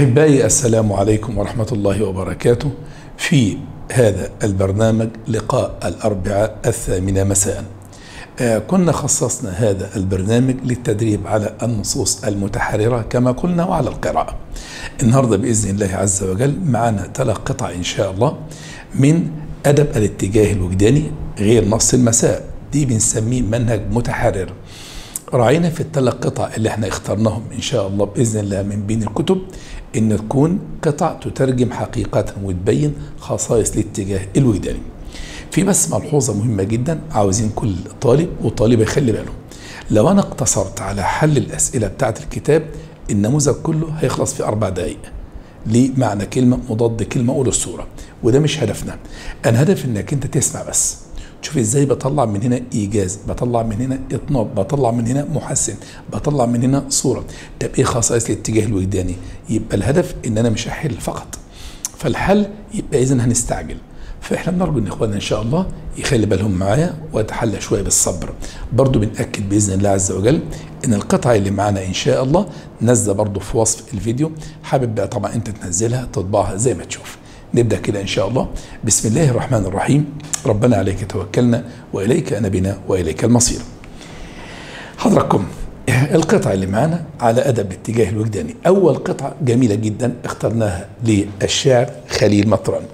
أحبائي السلام عليكم ورحمة الله وبركاته في هذا البرنامج لقاء الأربعاء الثامنة مساء آه، كنا خصصنا هذا البرنامج للتدريب على النصوص المتحررة كما قلنا وعلى القراءة النهاردة بإذن الله عز وجل معنا ثلاث قطع إن شاء الله من أدب الاتجاه الوجداني غير نص المساء دي بنسميه منهج متحرر راعينا في الثلاث قطع اللي احنا اخترناهم ان شاء الله باذن الله من بين الكتب ان تكون قطع تترجم حقيقة وتبين خصائص الاتجاه الوجداني. في بس ملحوظة مهمة جدا عاوزين كل طالب وطالبة يخلي باله. لو انا اقتصرت على حل الاسئلة بتاعت الكتاب النموذج كله هيخلص في اربع دقائق. ليه معنى كلمة مضاد كلمة أولى الصورة وده مش هدفنا أنا هدف إنك أنت تسمع بس شوف ازاي بطلع من هنا ايجاز بطلع من هنا اطناب بطلع من هنا محسن بطلع من هنا صوره طب ايه خصائص الاتجاه الوجداني يبقى الهدف ان انا مش هحل فقط فالحل يبقى اذا هنستعجل فاحنا بنرجو ان اخواننا ان شاء الله يخلي بالهم معايا ويتحلى شويه بالصبر برضو بناكد باذن الله عز وجل ان القطعه اللي معانا ان شاء الله نازله برضو في وصف الفيديو حابب بقى طبعا انت تنزلها تطبعها زي ما تشوف نبدا كده ان شاء الله بسم الله الرحمن الرحيم ربنا عليك توكلنا واليك انبنا واليك المصير حضراتكم القطعة اللي معانا على أدب الاتجاه الوجداني أول قطعة جميلة جدا اخترناها للشاعر خليل مطران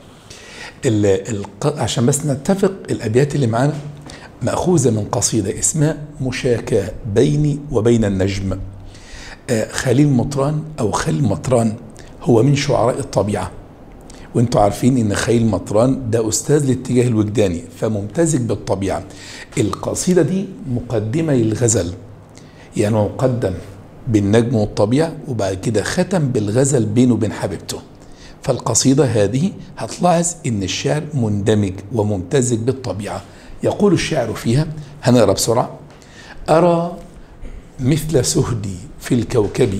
الق... عشان بس نتفق الأبيات اللي معانا مأخوذة من قصيدة اسمها مشاكاة بيني وبين النجم آه خليل مطران أو خليل مطران هو من شعراء الطبيعة وانتوا عارفين ان خليل مطران ده استاذ الاتجاه الوجداني فممتزج بالطبيعه القصيده دي مقدمه للغزل يعني مقدم بالنجم والطبيعه وبعد كده ختم بالغزل بينه وبين حبيبته فالقصيده هذه هتلاحظ ان الشعر مندمج وممتزج بالطبيعه يقول الشاعر فيها هنقرا بسرعه ارى مثل سهدي في الكوكب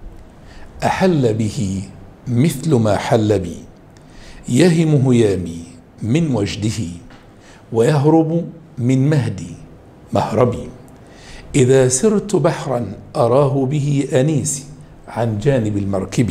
احل به مثل ما حل بي يهم هيامي من وجده ويهرب من مهدي مهربي إذا سرت بحرا أراه به أنيسي عن جانب المركب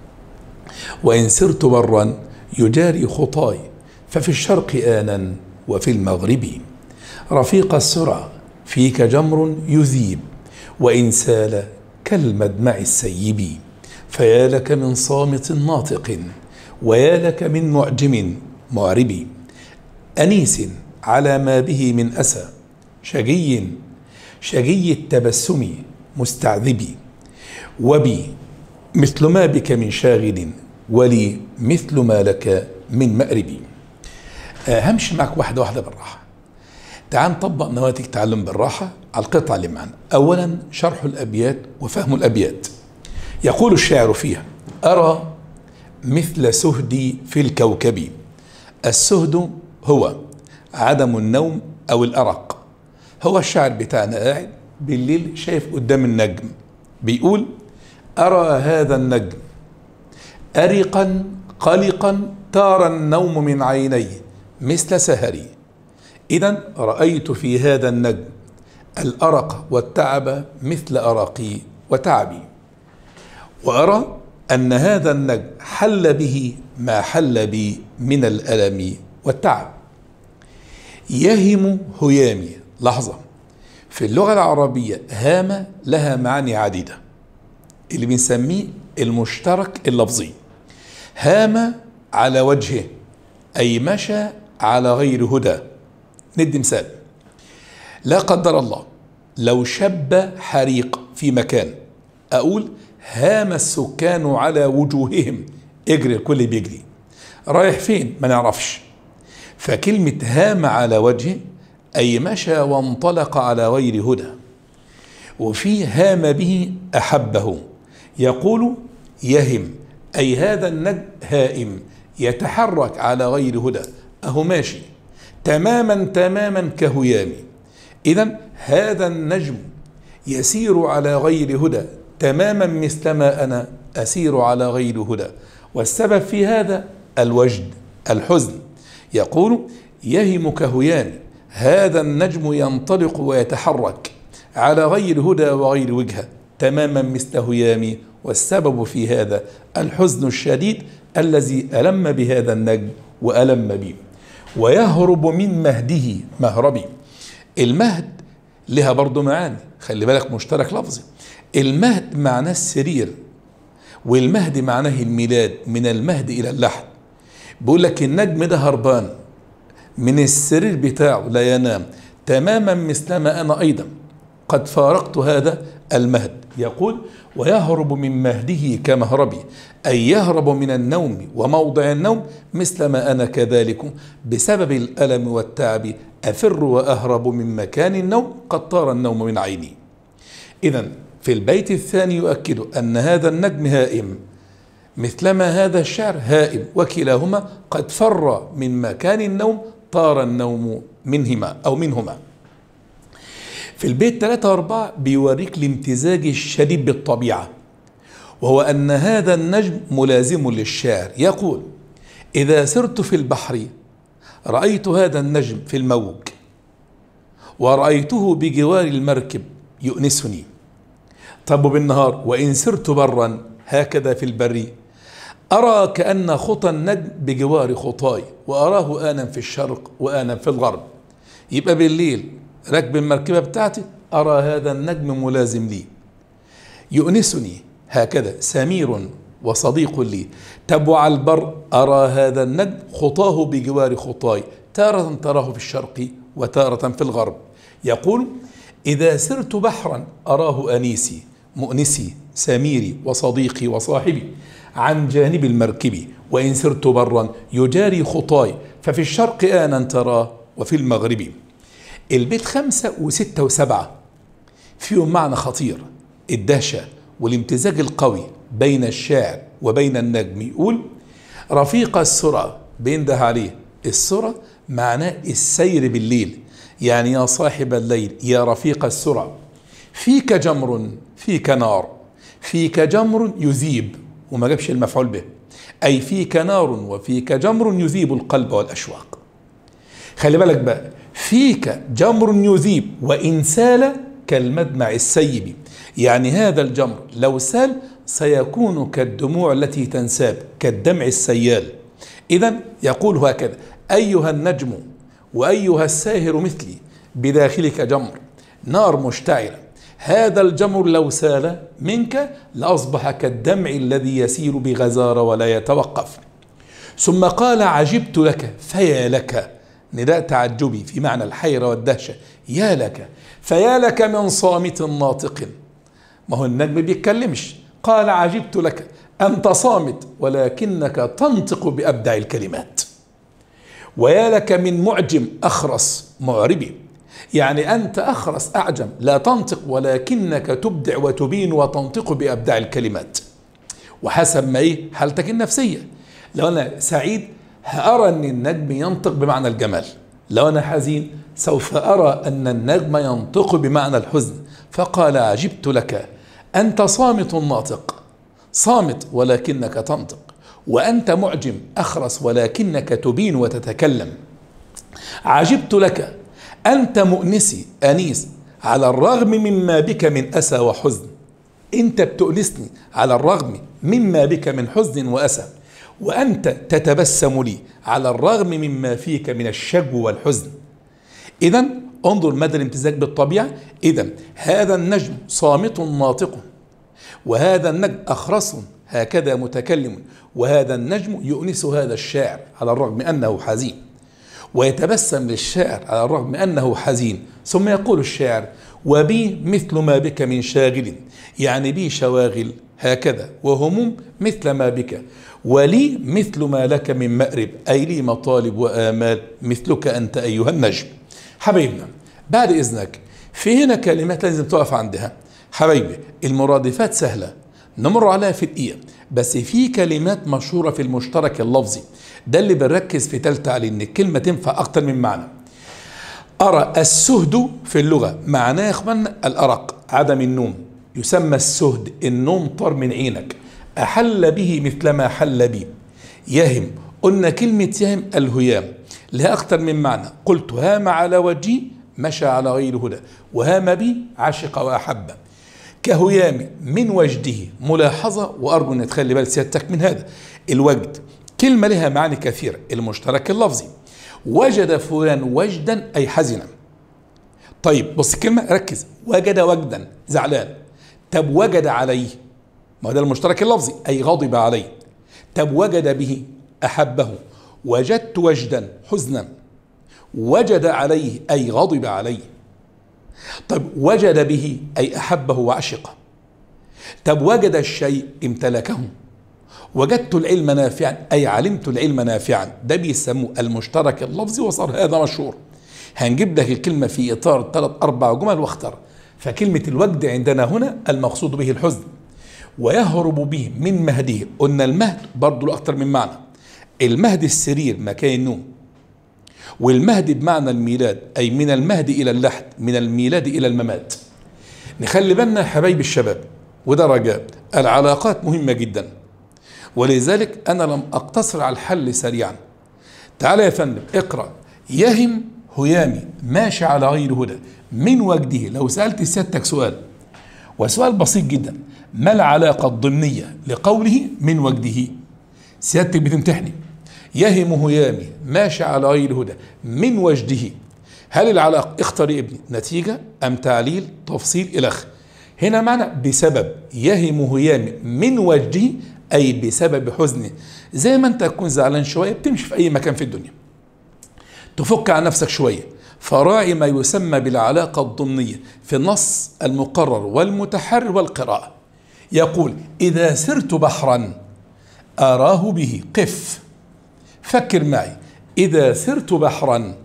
وإن سرت برا يجاري خطاي ففي الشرق آنا وفي المغرب رفيق السرى فيك جمر يذيب وإن سال كالمدمع السيب فيا لك من صامت ناطق ويا لك من معجم معرب أنيس على ما به من أسى شقي شقي التبسم مستعذب وبي مثل ما بك من شاغل ولي مثل ما لك من مأرب همشي معك واحدة واحدة بالراحة تعال نطبق نواتج تعلم بالراحة على القطعة اللي معنا أولا شرح الأبيات وفهم الأبيات يقول الشاعر فيها أرى مثل سهدي في الكوكب السهد هو عدم النوم او الارق هو الشاعر بتاعنا قاعد بالليل شايف قدام النجم بيقول ارى هذا النجم ارقا قلقا تار النوم من عيني مثل سهري اذا رايت في هذا النجم الارق والتعب مثل ارقي وتعبي وارى أن هذا النجم حل به ما حل بي من الألم والتعب يهم هيامي لحظة في اللغة العربية هام لها معاني عديدة اللي بنسميه المشترك اللفظي هام على وجهه أي مشى على غير هدى ندي مثال لا قدر الله لو شب حريق في مكان أقول هام السكان على وجوههم اجري الكل بيجري رايح فين ما نعرفش فكلمة هام على وجهه أي مشى وانطلق على غير هدى وفي هام به أحبه يقول يهم أي هذا النجم هائم يتحرك على غير هدى أهو ماشي تماما تماما كهيامي إذا هذا النجم يسير على غير هدى تماما مثلما انا اسير على غير هدى والسبب في هذا الوجد الحزن يقول يهم كهيام هذا النجم ينطلق ويتحرك على غير هدى وغير وجهه تماما مثل هيامي والسبب في هذا الحزن الشديد الذي ألم بهذا النجم وألم به ويهرب من مهده مهربي المهد لها برضه معاني خلي بالك مشترك لفظي المهد معناه السرير والمهد معناه الميلاد من المهد إلى اللحد بيقول لك النجم ده هربان من السرير بتاعه لا ينام تماما مثلما أنا أيضا قد فارقت هذا المهد يقول ويهرب من مهده كمهربي أي يهرب من النوم وموضع النوم مثلما أنا كذلك بسبب الألم والتعب أفر وأهرب من مكان النوم قد طار النوم من عيني إذا في البيت الثاني يؤكد أن هذا النجم هائم مثلما هذا الشعر هائم وكلاهما قد فر من مكان النوم طار النوم منهما أو منهما في البيت 3 و4 بيوريك الامتزاج الشديد بالطبيعة وهو أن هذا النجم ملازم للشاعر يقول إذا سرت في البحر رأيت هذا النجم في الموج ورأيته بجوار المركب يؤنسني طب بالنهار وإن سرت برا هكذا في البر أرى كأن خطى النجم بجوار خطاي وأراه آنا في الشرق وآنا في الغرب يبقى بالليل راكب المركبة بتاعتي أرى هذا النجم ملازم لي يؤنسني هكذا سمير وصديق لي تبع البر أرى هذا النجم خطاه بجوار خطاي تارة تراه في الشرق وتارة في الغرب يقول إذا سرت بحرا أراه أنيسي مؤنسي سميري وصديقي وصاحبي عن جانب المركب وإن سرت برا يجاري خطاي ففي الشرق آنا تراه وفي المغرب البيت خمسة وستة وسبعة فيهم معنى خطير الدهشة والامتزاج القوي بين الشاعر وبين النجم يقول رفيق السرعة بينده عليه السرعة معناه السير بالليل يعني يا صاحب الليل يا رفيق السرعة فيك جمر فيك نار فيك جمر يذيب وما جابش المفعول به أي فيك نار وفيك جمر يذيب القلب والأشواق خلي بالك بقى فيك جمر يذيب وإن سال كالمدمع السيب يعني هذا الجمر لو سال سيكون كالدموع التي تنساب كالدمع السيال إذا يقول هكذا أيها النجم وأيها الساهر مثلي بداخلك جمر نار مشتعلة هذا الجمر لو سال منك لأصبح كالدمع الذي يسير بغزارة ولا يتوقف ثم قال عجبت لك فيا لك نداء تعجبي في معنى الحيرة والدهشة يا لك فيا لك من صامت ناطق ما هو النجم بيتكلمش قال عجبت لك أنت صامت ولكنك تنطق بأبدع الكلمات ويا لك من معجم أخرس معربي يعني أنت أخرس أعجم لا تنطق ولكنك تبدع وتبين وتنطق بأبدع الكلمات وحسب ما إيه حالتك النفسية لو أنا سعيد أرى أن النجم ينطق بمعنى الجمال لو أنا حزين سوف أرى أن النجم ينطق بمعنى الحزن فقال عجبت لك أنت صامت ناطق صامت ولكنك تنطق وأنت معجم أخرس ولكنك تبين وتتكلم عجبت لك أنت مؤنسي أنيس على الرغم مما بك من أسى وحزن أنت بتؤنسني على الرغم مما بك من حزن وأسى وأنت تتبسم لي على الرغم مما فيك من الشجو والحزن إذا انظر مدى الامتزاج بالطبيعة إذا هذا النجم صامت ناطق وهذا النجم أخرس هكذا متكلم وهذا النجم يؤنس هذا الشاعر على الرغم أنه حزين ويتبسم للشاعر على الرغم أنه حزين ثم يقول الشاعر وبي مثل ما بك من شاغل يعني بي شواغل هكذا وهموم مثل ما بك ولي مثل ما لك من مأرب أي لي مطالب وآمال مثلك أنت أيها النجم حبيبنا بعد إذنك في هنا كلمات لازم تقف عندها حبيبي المرادفات سهلة نمر عليها في دقيقة بس في كلمات مشهورة في المشترك اللفظي ده اللي بنركز في تالتة عليه ان الكلمة تنفع أكتر من معنى أرى السهد في اللغة معناه يا إخوانا الأرق عدم النوم يسمى السهد النوم طار من عينك أحل به مثلما حل بي يهم قلنا كلمة يهم الهيام لها أكثر من معنى قلت هام على وجهي مشى على غير هدى وهام بي عشق وأحب كهيام من وجده ملاحظة وأرجو أن تخلي بال سيادتك من هذا الوجد كلمة لها معاني كثيرة المشترك اللفظي وجد فلان وجدا أي حزنا طيب بص الكلمة ركز وجد وجدا زعلان طب وجد عليه ما هو ده المشترك اللفظي أي غضب عليه طب وجد به أحبه وجدت وجدا حزنا وجد عليه أي غضب عليه طب وجد به أي أحبه وعشقه طب وجد الشيء امتلكه وجدت العلم نافعا أي علمت العلم نافعا ده بيسموه المشترك اللفظي وصار هذا مشهور هنجيب لك الكلمة في إطار ثلاث أربع جمل واختار فكلمة الوجد عندنا هنا المقصود به الحزن ويهرب به من مهده قلنا المهد برضه له أكثر من معنى المهد السرير مكان النوم والمهد بمعنى الميلاد أي من المهد إلى اللحد من الميلاد إلى الممات نخلي بالنا يا حبايب الشباب وده رجاء العلاقات مهمة جدا ولذلك أنا لم أقتصر على الحل سريعا تعال يا فندم اقرأ يهم هيامي ماشي على غير هدى من وجده لو سألت سيادتك سؤال وسؤال بسيط جدا ما العلاقة الضمنية لقوله من وجده سيادتك بتمتحني يهم هيامي ماشي على غير هدى من وجده هل العلاقة اختر يا ابني نتيجة أم تعليل تفصيل إلخ هنا معنى بسبب يهم هيامي من وجده أي بسبب حزنه زي ما أنت تكون زعلان شوية بتمشي في أي مكان في الدنيا تفك عن نفسك شوية فراعي ما يسمى بالعلاقة الضمنية في النص المقرر والمتحرر والقراءة يقول إذا سرت بحرا أراه به قف فكر معي إذا سرت بحرا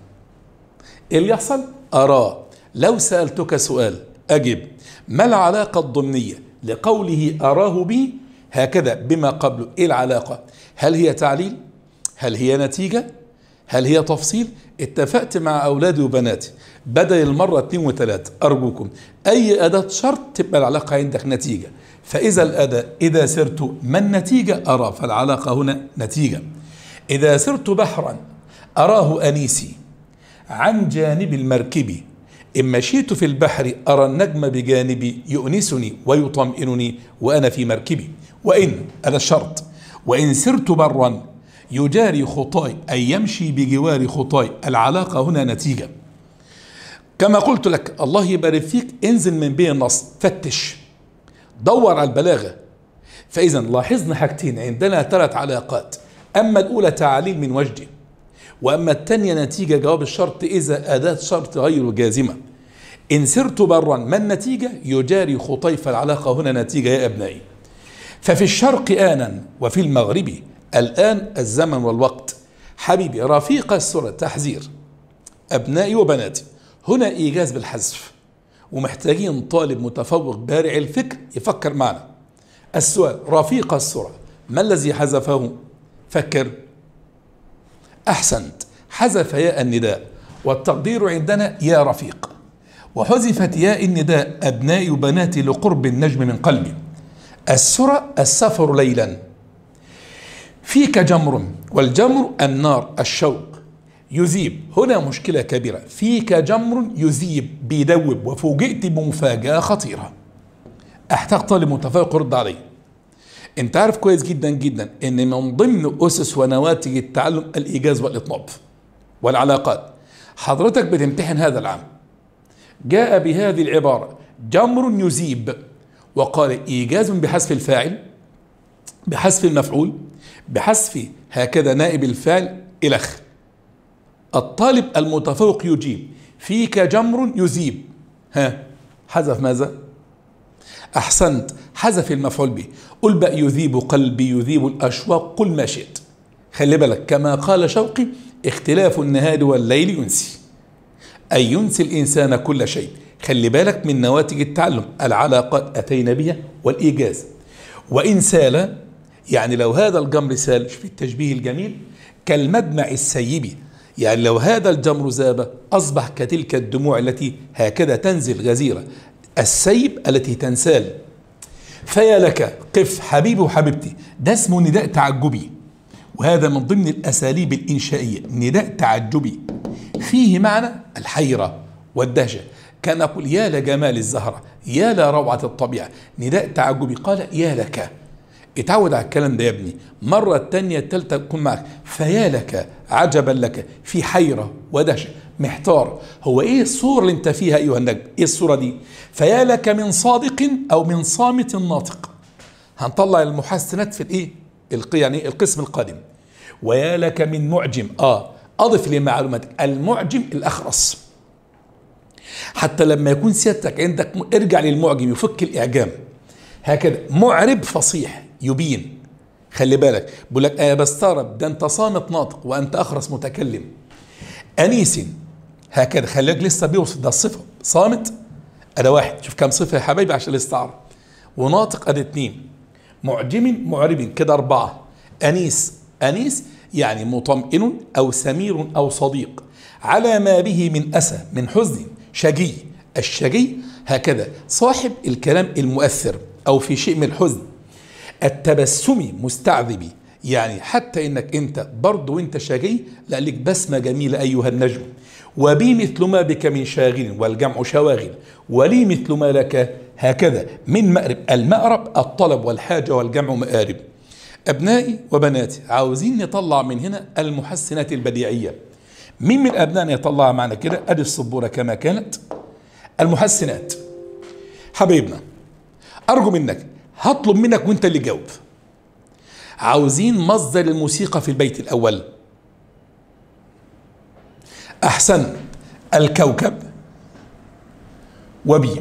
إيه اللي يحصل أراه لو سألتك سؤال أجب ما العلاقة الضمنية لقوله أراه به هكذا بما قبله إيه العلاقة هل هي تعليل هل هي نتيجة هل هي تفصيل اتفقت مع أولادي وبناتي بدل المرة اتنين وتلاتة أرجوكم أي أداة شرط تبقى العلاقة عندك نتيجة فإذا الأداة إذا سرت ما النتيجة أرى فالعلاقة هنا نتيجة إذا سرت بحرا أراه أنيسي عن جانب المركب إن مشيت في البحر أرى النجم بجانبي يؤنسني ويطمئنني وأنا في مركبي وإن هذا الشرط وإن سرت برا يجاري خطاي أي يمشي بجوار خطاي العلاقة هنا نتيجة كما قلت لك الله يبارك فيك انزل من بين النص فتش دور على البلاغة فإذا لاحظنا حاجتين عندنا ثلاث علاقات أما الأولى تعليل من وجده وأما الثانية نتيجة جواب الشرط إذا أداة شرط غير جازمة إن سرت برا ما النتيجة يجاري خطي فالعلاقة هنا نتيجة يا أبنائي ففي الشرق آنا وفي المغرب الآن الزمن والوقت حبيبي رفيق السورة تحذير أبنائي وبناتي هنا إيجاز بالحذف ومحتاجين طالب متفوق بارع الفكر يفكر معنا السؤال رفيق السورة ما الذي حذفه فكر أحسنت حذف ياء النداء والتقدير عندنا يا رفيق وحذفت ياء النداء أبنائي وبناتي لقرب النجم من قلبي السرى السفر ليلا فيك جمر والجمر النار الشوق يذيب هنا مشكلة كبيرة فيك جمر يذيب بيدوب وفوجئت بمفاجأة خطيرة أحتاج طالب متفوق يرد علي انت عارف كويس جدا جدا ان من ضمن اسس ونواتج التعلم الايجاز والاطناب والعلاقات حضرتك بتمتحن هذا العام جاء بهذه العبارة جمر يذيب وقال إيجاز بحذف الفاعل بحذف المفعول بحذف هكذا نائب الفاعل إلخ الطالب المتفوق يجيب فيك جمر يذيب ها حذف ماذا أحسنت حذف المفعول به قل بقى يذيب قلبي يذيب الأشواق قل ما شئت خلي بالك كما قال شوقي اختلاف النهار والليل ينسي أي ينسي الإنسان كل شيء خلي بالك من نواتج التعلم العلاقات أتينا بها والإيجاز وإن سال يعني لو هذا الجمر سال في التشبيه الجميل كالمدمع السيب يعني لو هذا الجمر ذاب أصبح كتلك الدموع التي هكذا تنزل غزيرة السيب التي تنسال فيا لك قف حبيبي وحبيبتي ده اسمه نداء تعجبي وهذا من ضمن الأساليب الإنشائية نداء تعجبي فيه معنى الحيرة والدهشة كان يقول يا لجمال الزهرة يا لروعة الطبيعة نداء تعجبي قال يا لك اتعود على الكلام ده يا ابني مرة التانية التالتة تكون معك فيا لك عجبا لك في حيرة ودهشة محتار هو ايه الصورة اللي انت فيها ايها النجم ايه الصورة دي فيا لك من صادق او من صامت ناطق هنطلع المحسنات في الايه الق- يعني القسم القادم ويا لك من معجم اه اضف لمعلوماتك المعجم الاخرس حتى لما يكون سيادتك عندك م- ارجع للمعجم يفك الاعجام هكذا معرب فصيح يبين خلي بالك بقول لك انا بستغرب ده انت صامت ناطق وانت اخرس متكلم انيس هكذا خلي بالك لسه بيوصف ده الصفه صامت انا واحد شوف كم صفه يا حبايبي عشان الاستعاره وناطق ادي اتنين معجم معرب كده اربعه انيس انيس يعني مطمئن او سمير او صديق على ما به من اسى من حزن شجي الشجي هكذا صاحب الكلام المؤثر او في شيء من الحزن التبسم مستعذبي يعني حتى انك انت برضه وانت شقي لا لك بسمه جميله ايها النجم وبي مثل ما بك من شاغل والجمع شواغل ولي مثل ما لك هكذا من مأرب المأرب الطلب والحاجه والجمع مآرب ابنائي وبناتي عاوزين نطلع من هنا المحسنات البديعيه مين من ابنائنا يطلع معنا كده ادي السبوره كما كانت المحسنات حبايبنا ارجو منك هطلب منك وانت اللي جاوب عاوزين مصدر الموسيقى في البيت الاول احسن الكوكب وبي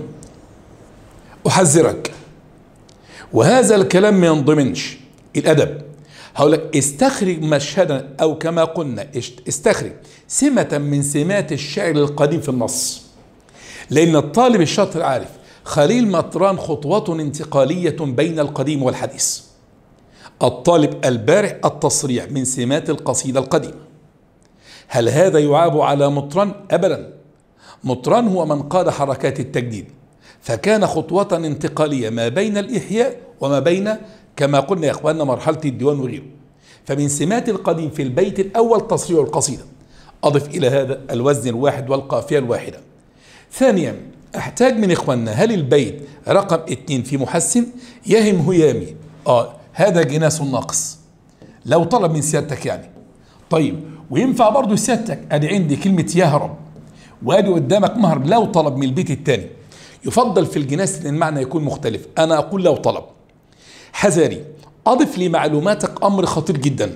احذرك وهذا الكلام ما ينضمنش الادب هقول لك استخرج مشهدا او كما قلنا اشت- استخرج سمه من سمات الشعر القديم في النص لأن الطالب الشاطر عارف خليل مطران خطوة انتقالية بين القديم والحديث الطالب البارع التصريع من سمات القصيدة القديمة هل هذا يعاب على مطران؟ أبدا مطران هو من قاد حركات التجديد فكان خطوة انتقالية ما بين الإحياء وما بين كما قلنا يا إخواننا مرحلة الديوان وغيره فمن سمات القديم في البيت الأول تصريع القصيدة أضف إلى هذا الوزن الواحد والقافية الواحدة ثانيا احتاج من اخواننا هل البيت رقم اتنين في محسن يهم هيامي اه هذا جناس ناقص لو طلب من سيادتك يعني طيب وينفع برضو سيادتك ادي عندي كلمة يهرب وادي قدامك مهرب لو طلب من البيت الثاني يفضل في الجناس ان المعنى يكون مختلف انا اقول لو طلب حذاري اضف لمعلوماتك امر خطير جدا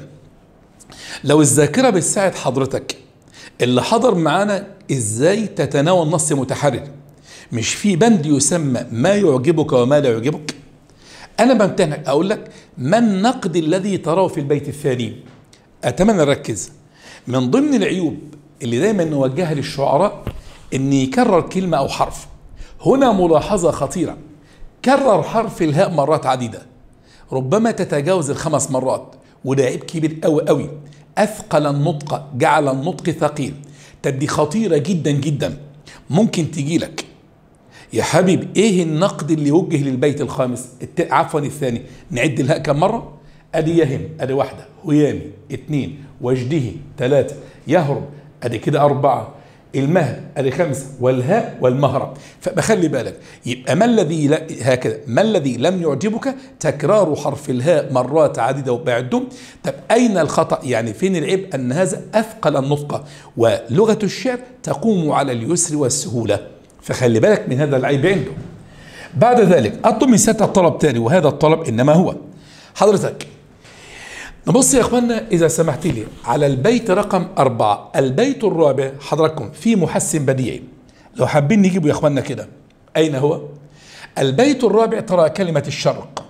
لو الذاكرة بتساعد حضرتك اللي حضر معانا ازاي تتناول نص متحرر مش في بند يسمى ما يعجبك وما لا يعجبك انا بمتهنك اقول لك ما النقد الذي تراه في البيت الثاني اتمنى نركز من ضمن العيوب اللي دايما نوجهها للشعراء ان يكرر كلمه او حرف هنا ملاحظه خطيره كرر حرف الهاء مرات عديده ربما تتجاوز الخمس مرات وده عيب كبير قوي قوي اثقل النطق جعل النطق ثقيل طب دي خطيره جدا جدا ممكن تجي لك يا حبيب ايه النقد اللي وجه للبيت الخامس الت... عفوا الثاني نعد الهاء كم مره ادي يهم ادي واحده هيامي اثنين وجده ثلاثه يهرب ادي كده اربعه المهد ادي خمسه والهاء والمهرب فبخلي بالك يبقى ما الذي لا هكذا ما الذي لم يعجبك تكرار حرف الهاء مرات عديده وبعدهم طب اين الخطا يعني فين العيب ان هذا اثقل النطق ولغه الشعر تقوم على اليسر والسهوله فخلي بالك من هذا العيب عنده بعد ذلك اطلب من سيادة الطلب تاني وهذا الطلب انما هو حضرتك نبص يا اخوانا اذا سمحت لي على البيت رقم أربعة البيت الرابع حضراتكم في محسن بديعي لو حابين نجيبه يا اخوانا كده اين هو البيت الرابع ترى كلمة الشرق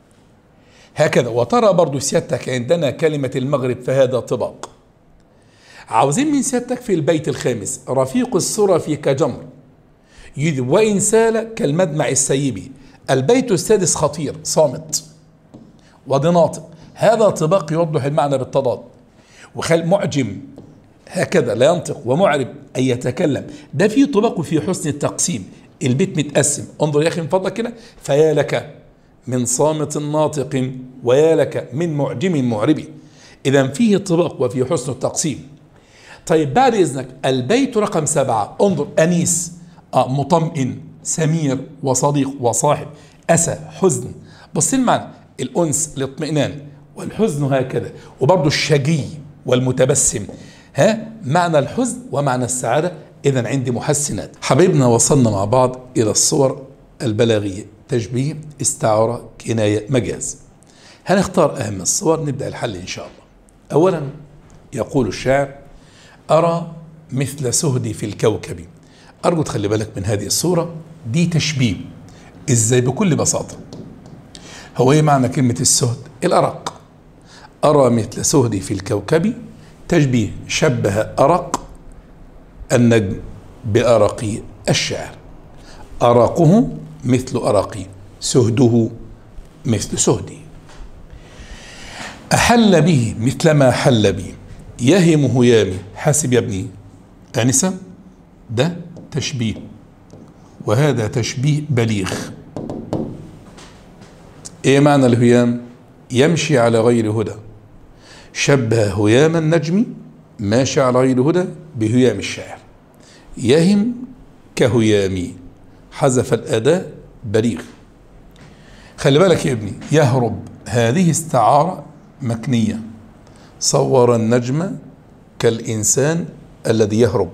هكذا وترى برضو سيادتك عندنا كلمة المغرب فهذا طباق عاوزين من سيادتك في البيت الخامس رفيق السرى في كجمر يذ وإن سال كالمدمع السيبي البيت السادس خطير صامت ودناطق هذا طباق يوضح المعنى بالتضاد وخل معجم هكذا لا ينطق ومعرب أن يتكلم ده في طباق وفي حسن التقسيم البيت متقسم انظر يا أخي من فضلك كده فيا لك من صامت ناطق ويا لك من معجم معرب إذا فيه طباق وفي حسن التقسيم طيب بعد إذنك البيت رقم سبعة انظر أنيس آه مطمئن سمير وصديق وصاحب أسى حزن بصين معنا الأنس الاطمئنان والحزن هكذا وبرضه الشجي والمتبسم ها معنى الحزن ومعنى السعادة إذا عندي محسنات حبيبنا وصلنا مع بعض إلى الصور البلاغية تشبيه استعارة كناية مجاز هنختار أهم الصور نبدأ الحل إن شاء الله أولا يقول الشاعر أرى مثل سهدي في الكوكب أرجو تخلي بالك من هذه الصورة دي تشبيه إزاي بكل بساطة هو إيه معنى كلمة السهد الأرق أرى مثل سهدي في الكوكب تشبيه شبه أرق النجم بأرق الشعر أرقه مثل أرقي سهده مثل سهدي أحل به مثل ما حل بي يهم هيامي حاسب يا ابني آنسة ده تشبيه وهذا تشبيه بليغ ايه معنى الهيام يمشي على غير هدى شبه هيام النجم ماشي على غير هدى بهيام الشاعر يهم كهيامي حذف الأداء بليغ خلي بالك يا ابني يهرب هذه استعارة مكنية صور النجم كالإنسان الذي يهرب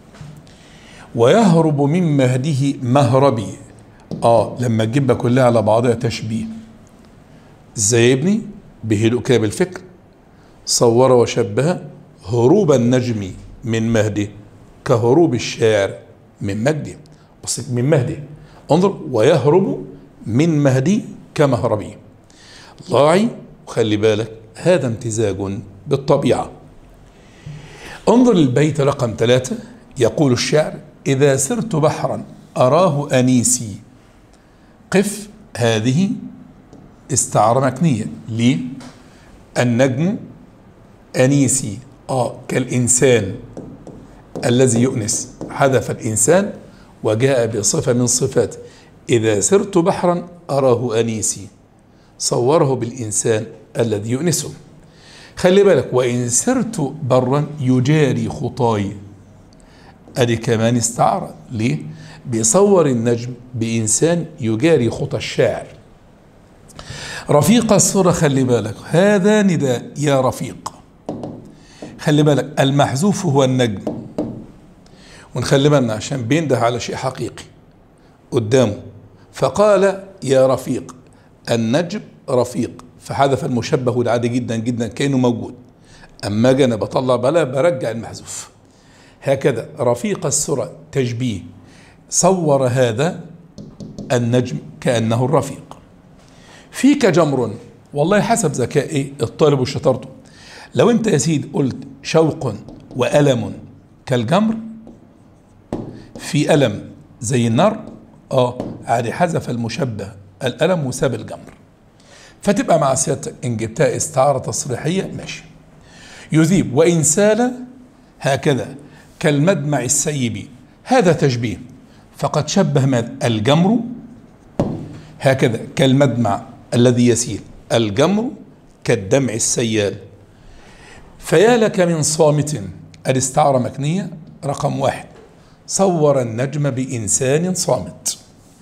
ويهرب من مهده مهربي اه لما تجيبها كلها على بعضها تشبيه ازاي يا ابني بهدوء كده بالفكر صور وشبه هروب النجم من مهده كهروب الشاعر من مجده بص من مهده انظر ويهرب من مهدي كمهربي لاعي وخلي بالك هذا امتزاج بالطبيعة انظر البيت رقم ثلاثة يقول الشعر إذا سرت بحرا أراه أنيسي قف هذه استعارة مكنية ليه؟ النجم أنيسي آه كالإنسان الذي يؤنس حذف الإنسان وجاء بصفة من صفات إذا سرت بحرا أراه أنيسي صوره بالإنسان الذي يؤنسه خلي بالك وإن سرت برا يجاري خطاي أدي كمان استعارة ليه؟ بيصور النجم بإنسان يجاري خطى الشاعر رفيق الصورة خلي بالك هذا نداء يا رفيق خلي بالك المحذوف هو النجم ونخلي بالنا عشان بينده على شيء حقيقي قدامه فقال يا رفيق النجم رفيق فحذف المشبه العادي جدا جدا كانه موجود اما اجي انا بطلع بلا برجع المحذوف هكذا رفيق السرى تشبيه صور هذا النجم كانه الرفيق فيك جمر والله حسب ذكاء الطالب وشطارته لو انت يا سيدي قلت شوق والم كالجمر في الم زي النار اه عادي حذف المشبه الالم وساب الجمر فتبقى مع سيادتك ان جبتها استعاره تصريحيه ماشي يذيب وان سال هكذا كالمدمع السيب هذا تشبيه فقد شبه ماذا الجمر هكذا كالمدمع الذي يسيل الجمر كالدمع السيال فيا لك من صامت الاستعارة مكنية رقم واحد صور النجم بإنسان صامت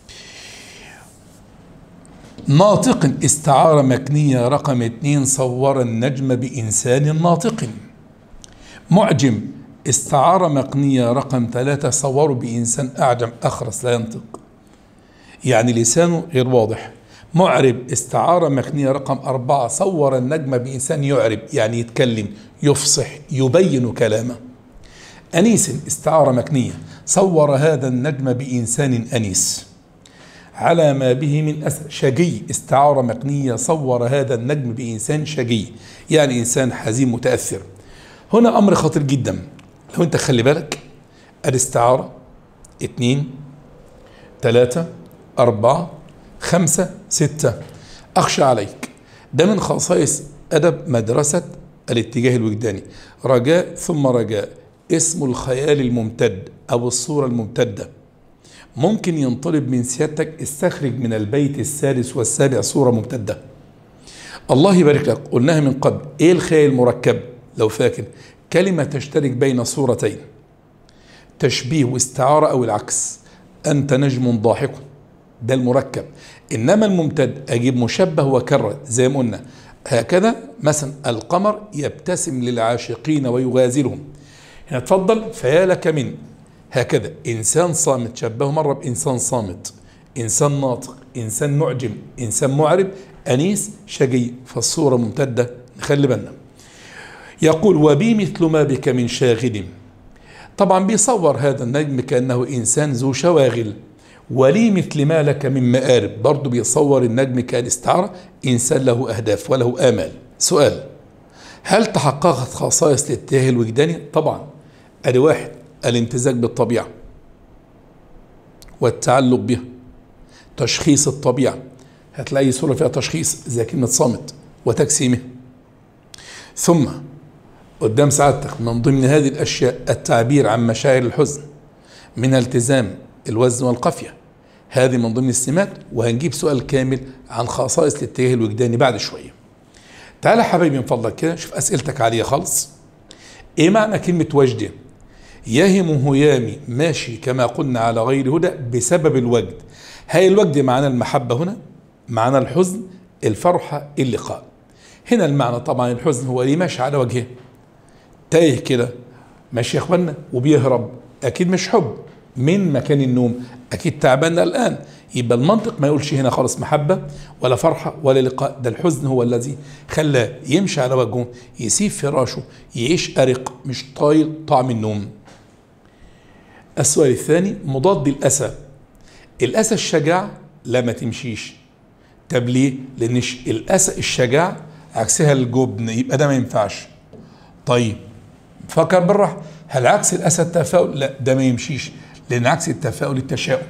ناطق استعارة مكنية رقم اثنين صور النجم بإنسان ناطق معجم استعارة مكنية رقم ثلاثة صوروا بإنسان أعجم أخرس لا ينطق يعني لسانه غير واضح معرب استعارة مكنية رقم أربعة صور النجم بإنسان يعرب يعني يتكلم يفصح يبين كلامه أنيس استعارة مكنية صور هذا النجم بإنسان أنيس على ما به من أثر شجي استعارة مكنية صور هذا النجم بإنسان شجي يعني إنسان حزين متأثر هنا أمر خطير جدا لو أنت خلي بالك الاستعارة اثنين ثلاثة أربعة خمسة ستة أخشى عليك ده من خصائص أدب مدرسة الاتجاه الوجداني رجاء ثم رجاء اسم الخيال الممتد أو الصورة الممتدة ممكن ينطلب من سيادتك استخرج من البيت السادس والسابع صورة ممتدة الله يبارك لك قلناها من قبل ايه الخيال المركب لو فاكر كلمة تشترك بين صورتين تشبيه واستعارة أو العكس أنت نجم ضاحك ده المركب إنما الممتد أجيب مشبه وكرر زي ما قلنا هكذا مثلا القمر يبتسم للعاشقين ويغازلهم هنا اتفضل فيا لك من هكذا إنسان صامت شبهه مرة بإنسان صامت إنسان ناطق إنسان معجم إنسان معرب أنيس شقي فالصورة ممتدة نخلي بالنا يقول وبي مثل ما بك من شاغل طبعا بيصور هذا النجم كأنه إنسان ذو شواغل ولي مثل ما لك من مآرب برضه بيصور النجم كالاستعارة إنسان له أهداف وله آمال سؤال هل تحققت خصائص الاتجاه الوجداني؟ طبعا أدي واحد الامتزاج بالطبيعة والتعلق بها تشخيص الطبيعة هتلاقي صورة فيها تشخيص زي كلمة صامت وتجسيمه ثم قدام سعادتك من ضمن هذه الأشياء التعبير عن مشاعر الحزن من التزام الوزن والقافية هذه من ضمن السمات وهنجيب سؤال كامل عن خصائص الاتجاه الوجداني بعد شوية تعالى حبايبي من فضلك كده شوف أسئلتك عالية خالص إيه معنى كلمة وجد يهم هيامي ماشي كما قلنا على غير هدى بسبب الوجد هاي الوجد معنى المحبة هنا معنى الحزن الفرحة اللقاء هنا المعنى طبعا الحزن هو اللي ماشي على وجهه تايه كده ماشي يا اخوانا وبيهرب اكيد مش حب من مكان النوم اكيد تعبان الان يبقى المنطق ما يقولش هنا خالص محبه ولا فرحه ولا لقاء ده الحزن هو الذي خلاه يمشي على وجهه يسيب فراشه يعيش ارق مش طايل طعم النوم السؤال الثاني مضاد الاسى الاسى الشجاع لا ما تمشيش طب ليه لان الاسى الشجاع عكسها الجبن يبقى ده ما ينفعش طيب فكر بالراحه هل عكس الاسى التفاؤل لا ده ما يمشيش لان عكس التفاؤل التشاؤم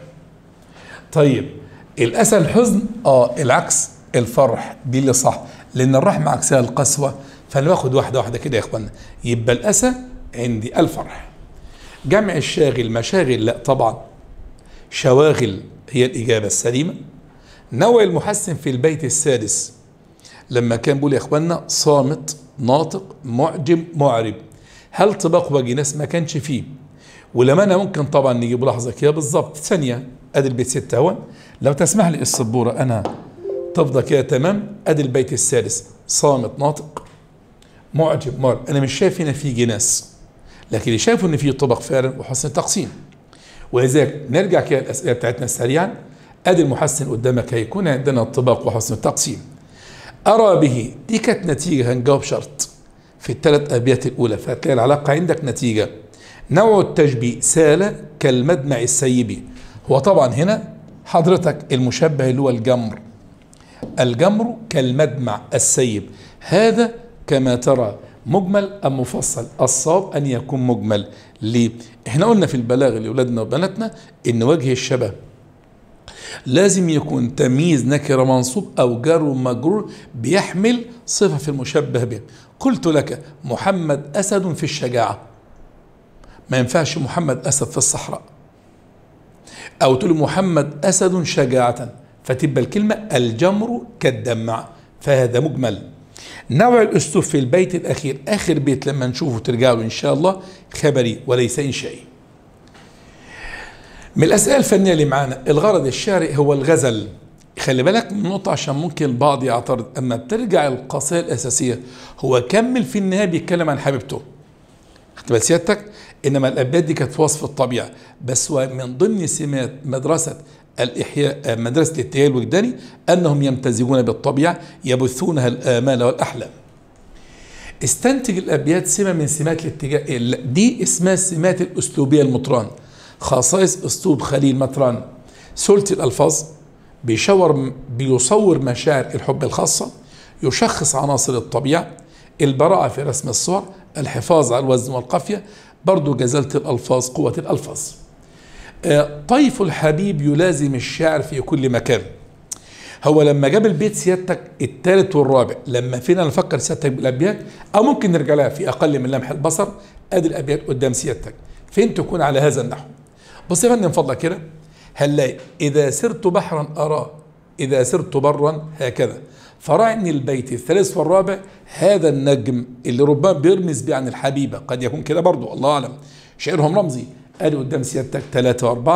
طيب الاسى الحزن اه العكس الفرح دي اللي صح لان الرحمه عكسها القسوه فانا باخد واحده واحده كده يا اخوانا يبقى الاسى عندي الفرح جمع الشاغل مشاغل لا طبعا شواغل هي الاجابه السليمه نوع المحسن في البيت السادس لما كان بيقول يا اخوانا صامت ناطق معجم معرب هل طباق وجناس ما كانش فيه ولما انا ممكن طبعا نجيب لحظه كده بالظبط ثانيه ادي البيت ستة اهو لو تسمح لي السبوره انا تفضى كده تمام ادي البيت السادس صامت ناطق معجم معرب انا مش شايف هنا في جناس لكن اللي شايفه ان في طبق فعلا وحسن تقسيم ولذلك نرجع كده الاسئله بتاعتنا سريعا ادي المحسن قدامك هيكون عندنا الطباق وحسن التقسيم ارى به دي كانت نتيجه هنجاوب شرط في الثلاث ابيات الاولى فهتلاقي العلاقه عندك نتيجه نوع التشبيه سال كالمدمع السيبي هو طبعا هنا حضرتك المشبه اللي هو الجمر الجمر كالمدمع السيب هذا كما ترى مجمل ام مفصل الصواب ان يكون مجمل ليه احنا قلنا في البلاغ لاولادنا وبناتنا ان وجه الشبه لازم يكون تمييز نكره منصوب او جر مجرور بيحمل صفه في المشبه به قلت لك محمد اسد في الشجاعه ما ينفعش محمد اسد في الصحراء او تقول محمد اسد شجاعه فتبقى الكلمه الجمر كالدمع فهذا مجمل نوع الاسلوب في البيت الاخير اخر بيت لما نشوفه ترجع له ان شاء الله خبري وليس انشائي من الاسئله الفنيه اللي معانا الغرض الشعري هو الغزل خلي بالك من نقطة عشان ممكن البعض يعترض أما بترجع القصيدة الأساسية هو كمل في النهاية بيتكلم عن حبيبته خدت بال سيادتك إنما الأبيات دي كانت في وصف الطبيعة بس هو من ضمن سمات مدرسة الإحياء مدرسة الاتجاه الوجداني أنهم يمتزجون بالطبيعة يبثونها الآمال والأحلام استنتج الأبيات سمة من سمات الاتجاه دي اسمها السمات الأسلوبية المطران خصائص أسلوب خليل مطران سلطة الألفاظ بيشور بيصور مشاعر الحب الخاصة يشخص عناصر الطبيعة البراعة في رسم الصور الحفاظ على الوزن والقافية برضو جزالة الألفاظ قوة الألفاظ طيف الحبيب يلازم الشاعر في كل مكان هو لما جاب البيت سيادتك الثالث والرابع لما فينا نفكر سيادتك بالابيات او ممكن نرجع لها في اقل من لمح البصر ادي الابيات قدام سيادتك فين تكون على هذا النحو بص يا فندم من فضلك كده هنلاقي إذا سرت بحرا أراه إذا سرت برا هكذا فرعني البيت الثالث والرابع هذا النجم اللي ربما بيرمز به عن الحبيبة قد يكون كده برضو الله أعلم شعرهم رمزي ادي قدام سيادتك ثلاثة وأربعة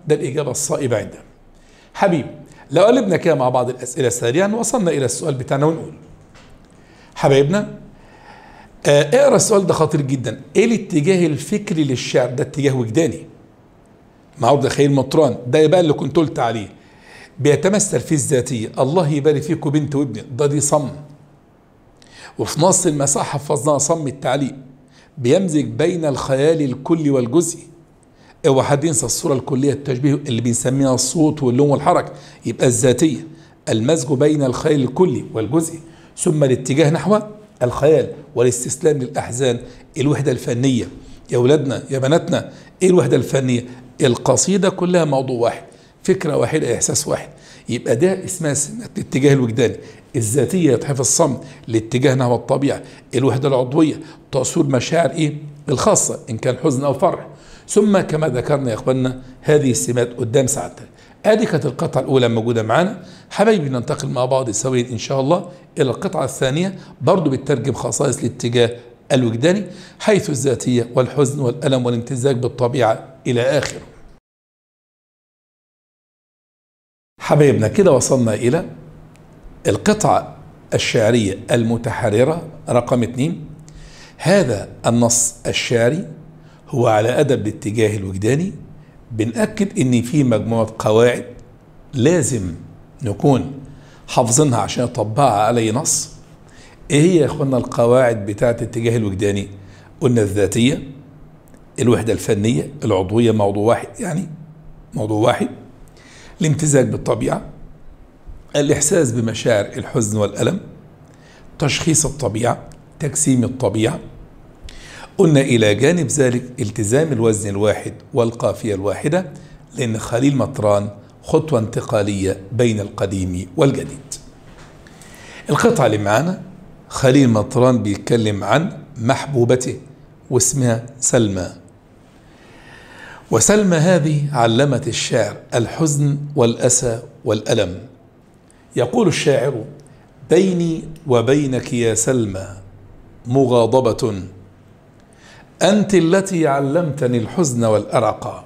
ده الإجابة الصائبة عندنا حبيب لو قلبنا كده مع بعض الأسئلة سريعا وصلنا إلى السؤال بتاعنا ونقول حبايبنا آه اقرا السؤال ده خطير جدا ايه الاتجاه الفكري للشعر ده اتجاه وجداني معروض خيل مطران ده بقى اللي كنت قلت عليه بيتمثل في الذاتية الله يبارك فيكم بنت وابن ده دي صم وفي نص المساحة حفظناها صم التعليق بيمزج بين الخيال الكلي والجزئي اوعى حد ينسى الصورة الكلية التشبيه اللي بنسميها الصوت واللون والحركة يبقى الذاتية المزج بين الخيال الكلي والجزئي ثم الاتجاه نحو الخيال والاستسلام للأحزان الوحدة الفنية يا ولادنا يا بناتنا ايه الوحدة الفنية القصيدة كلها موضوع واحد فكرة واحدة إحساس واحد يبقى ده اسمها الاتجاه الوجداني الذاتية يتحف الصمت الاتجاه نحو الطبيعة الوحدة العضوية تصوير مشاعر إيه الخاصة إن كان حزن أو فرح ثم كما ذكرنا يا إخواننا هذه السمات قدام سعادتك ادي كانت القطعه الاولى موجوده معانا حبايبي ننتقل مع بعض سويا ان شاء الله الى القطعه الثانيه برضو بتترجم خصائص الاتجاه الوجداني حيث الذاتيه والحزن والالم والامتزاج بالطبيعه الى اخره حبايبنا كده وصلنا الى القطعه الشعريه المتحرره رقم اثنين هذا النص الشعري هو على ادب الاتجاه الوجداني بنأكد ان في مجموعة قواعد لازم نكون حافظينها عشان نطبقها على اي نص ايه هي يا اخوانا القواعد بتاعة الاتجاه الوجداني قلنا الذاتية الوحدة الفنية العضوية موضوع واحد يعني موضوع واحد الامتزاج بالطبيعة الإحساس بمشاعر الحزن والألم تشخيص الطبيعة تجسيم الطبيعة قلنا إلى جانب ذلك التزام الوزن الواحد والقافية الواحدة لأن خليل مطران خطوة انتقالية بين القديم والجديد القطعة اللي معانا خليل مطران بيتكلم عن محبوبته واسمها سلمى وسلمى هذه علمت الشعر الحزن والأسى والألم يقول الشاعر بيني وبينك يا سلمى مغاضبة أنت التي علمتني الحزن والأرق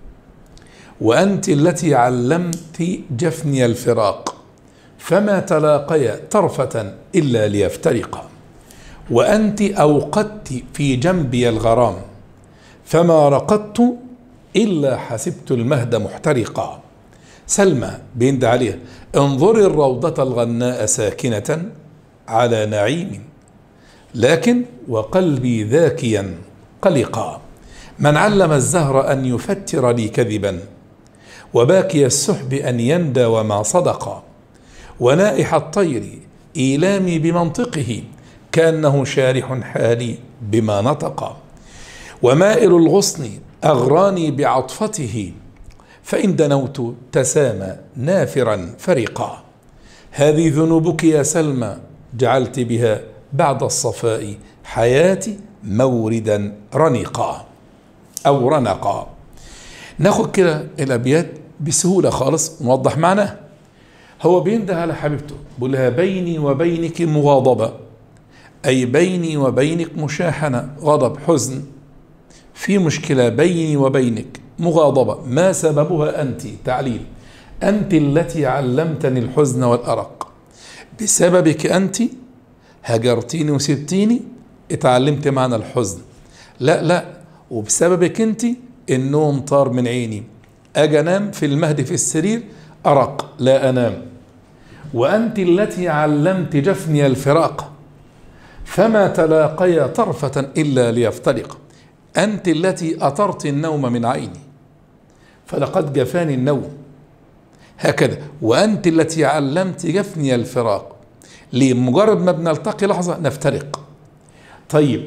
وأنت التي علمت جفني الفراق فما تلاقيا طرفة إلا ليفترقا وأنت أوقدت في جنبي الغرام فما رقدت إلا حسبت المهد محترقا سلمى بيند عليها انظري الروضة الغناء ساكنة على نعيم لكن وقلبي ذاكيا قلقا من علم الزهر أن يفتر لي كذبا وباكي السحب أن يندى وما صدقا ونائح الطير إيلامي بمنطقه كأنه شارح حالي بما نطق ومائل الغصن أغراني بعطفته فإن دنوت تسامى نافرا فرقا هذه ذنوبك يا سلمى جعلت بها بعد الصفاء حياتي موردا رنقا أو رنقا ناخد كده الأبيات بسهولة خالص ونوضح معناه هو بينده على حبيبته بيقول لها بيني وبينك مغاضبة أي بيني وبينك مشاحنة غضب حزن في مشكلة بيني وبينك مغاضبة ما سببها أنت تعليل أنت التي علمتني الحزن والأرق بسببك أنت هجرتيني وسبتيني اتعلمت معنى الحزن لا لا وبسببك انت النوم طار من عيني اجي انام في المهد في السرير ارق لا انام وانت التي علمت جفني الفراق فما تلاقيا طرفة إلا ليفترق أنت التي أطرت النوم من عيني فلقد جفاني النوم هكذا وأنت التي علمت جفني الفراق لمجرد ما بنلتقي لحظة نفترق طيب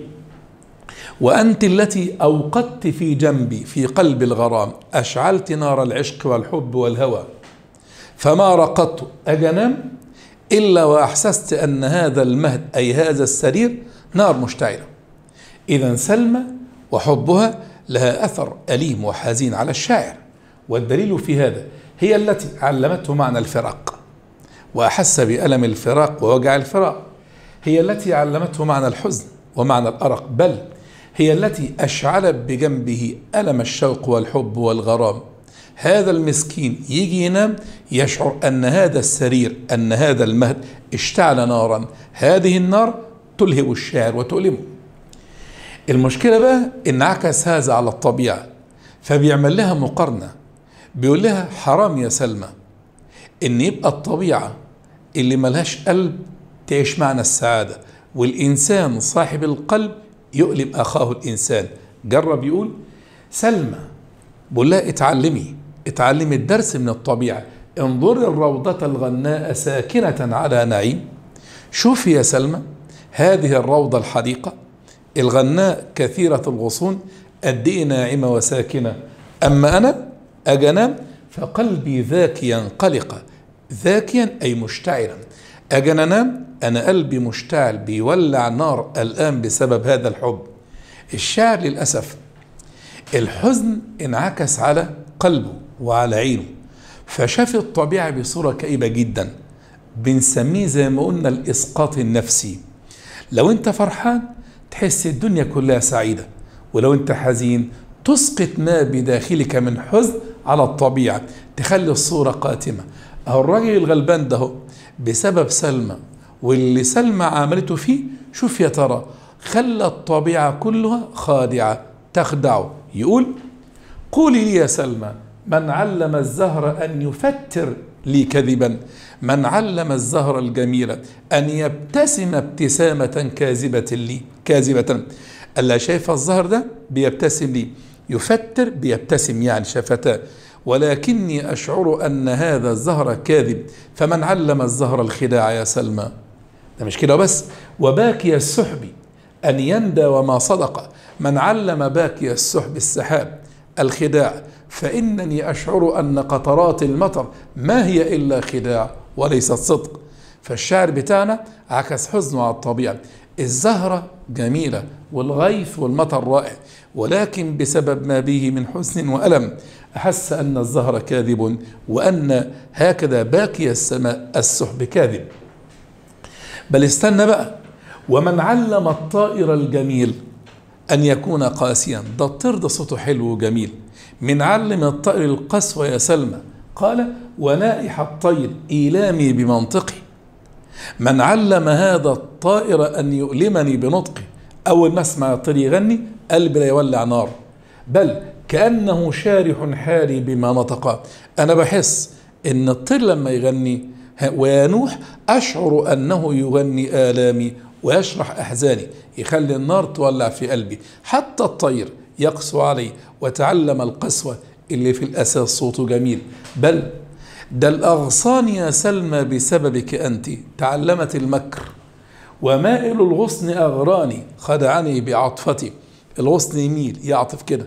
وأنت التي أوقدت في جنبي في قلب الغرام أشعلت نار العشق والحب والهوى فما رقدت أجنام إلا وأحسست أن هذا المهد أي هذا السرير نار مشتعلة إذا سلمى وحبها لها أثر أليم وحزين على الشاعر والدليل في هذا هي التي علمته معنى الفراق وأحس بألم الفراق ووجع الفراق هي التي علمته معنى الحزن ومعنى الأرق بل هي التي أشعلت بجنبه ألم الشوق والحب والغرام هذا المسكين يجي ينام يشعر أن هذا السرير أن هذا المهد اشتعل نارا هذه النار تلهب الشاعر وتؤلمه المشكلة بقى إن عكس هذا على الطبيعة فبيعمل لها مقارنة بيقول لها حرام يا سلمى إن يبقى الطبيعة اللي ملهاش قلب تعيش معنى السعادة والإنسان صاحب القلب يؤلم أخاه الإنسان جرب يقول سلمى بقول لها اتعلمي اتعلمي الدرس من الطبيعة انظري الروضة الغناء ساكنة على نعيم شوفي يا سلمى هذه الروضة الحديقة الغناء كثيرة الغصون قد ايه ناعمة وساكنة أما أنا أجي أنام فقلبي ذاكيا قلق ذاكيا أي مشتعلا أجي أنام أنا قلبي مشتعل بيولع نار الآن بسبب هذا الحب الشاعر للأسف الحزن انعكس على قلبه وعلى عينه فشاف الطبيعة بصورة كئيبة جدا بنسميه زي ما قلنا الإسقاط النفسي لو أنت فرحان تحس الدنيا كلها سعيدة ولو أنت حزين تسقط ما بداخلك من حزن على الطبيعة تخلي الصورة قاتمة أهو الراجل الغلبان ده بسبب سلمى واللي سلمى عملته فيه شوف يا ترى خلى الطبيعة كلها خادعة تخدعه يقول قولي لي يا سلمى من علم الزهر أن يفتر لي كذبا من علم الزهر الجميلة أن يبتسم ابتسامة كاذبة لي كاذبة ألا شايف الزهر ده بيبتسم لي يفتر بيبتسم يعني شفتاه ولكني أشعر أن هذا الزهر كاذب فمن علم الزهر الخداع يا سلمى ده مش كده بس وباكي السحب أن يندى وما صدق من علم باكي السحب السحاب الخداع فإنني أشعر أن قطرات المطر ما هي إلا خداع وليست صدق فالشعر بتاعنا عكس حزنه على الطبيعة الزهرة جميلة والغيث والمطر رائع ولكن بسبب ما به من حزن وألم أحس أن الزهر كاذب وأن هكذا باقي السماء السحب كاذب بل استنى بقى ومن علم الطائر الجميل أن يكون قاسيا ده الطير ده صوته حلو وجميل من علم الطائر القسوة يا سلمى قال ونائح الطير إيلامي بمنطقي من علم هذا الطائر أن يؤلمني بنطقي أول ما أسمع الطير يغني قلبي لا يولع نار بل كأنه شارح حالي بما نطق أنا بحس إن الطير لما يغني وينوح أشعر أنه يغني آلامي ويشرح أحزاني يخلي النار تولع في قلبي حتى الطير يقسو علي وتعلم القسوة اللي في الأساس صوته جميل بل ده الأغصان يا سلمى بسببك أنت تعلمت المكر ومائل الغصن أغراني خدعني بعطفتي الغصن يميل يعطف كده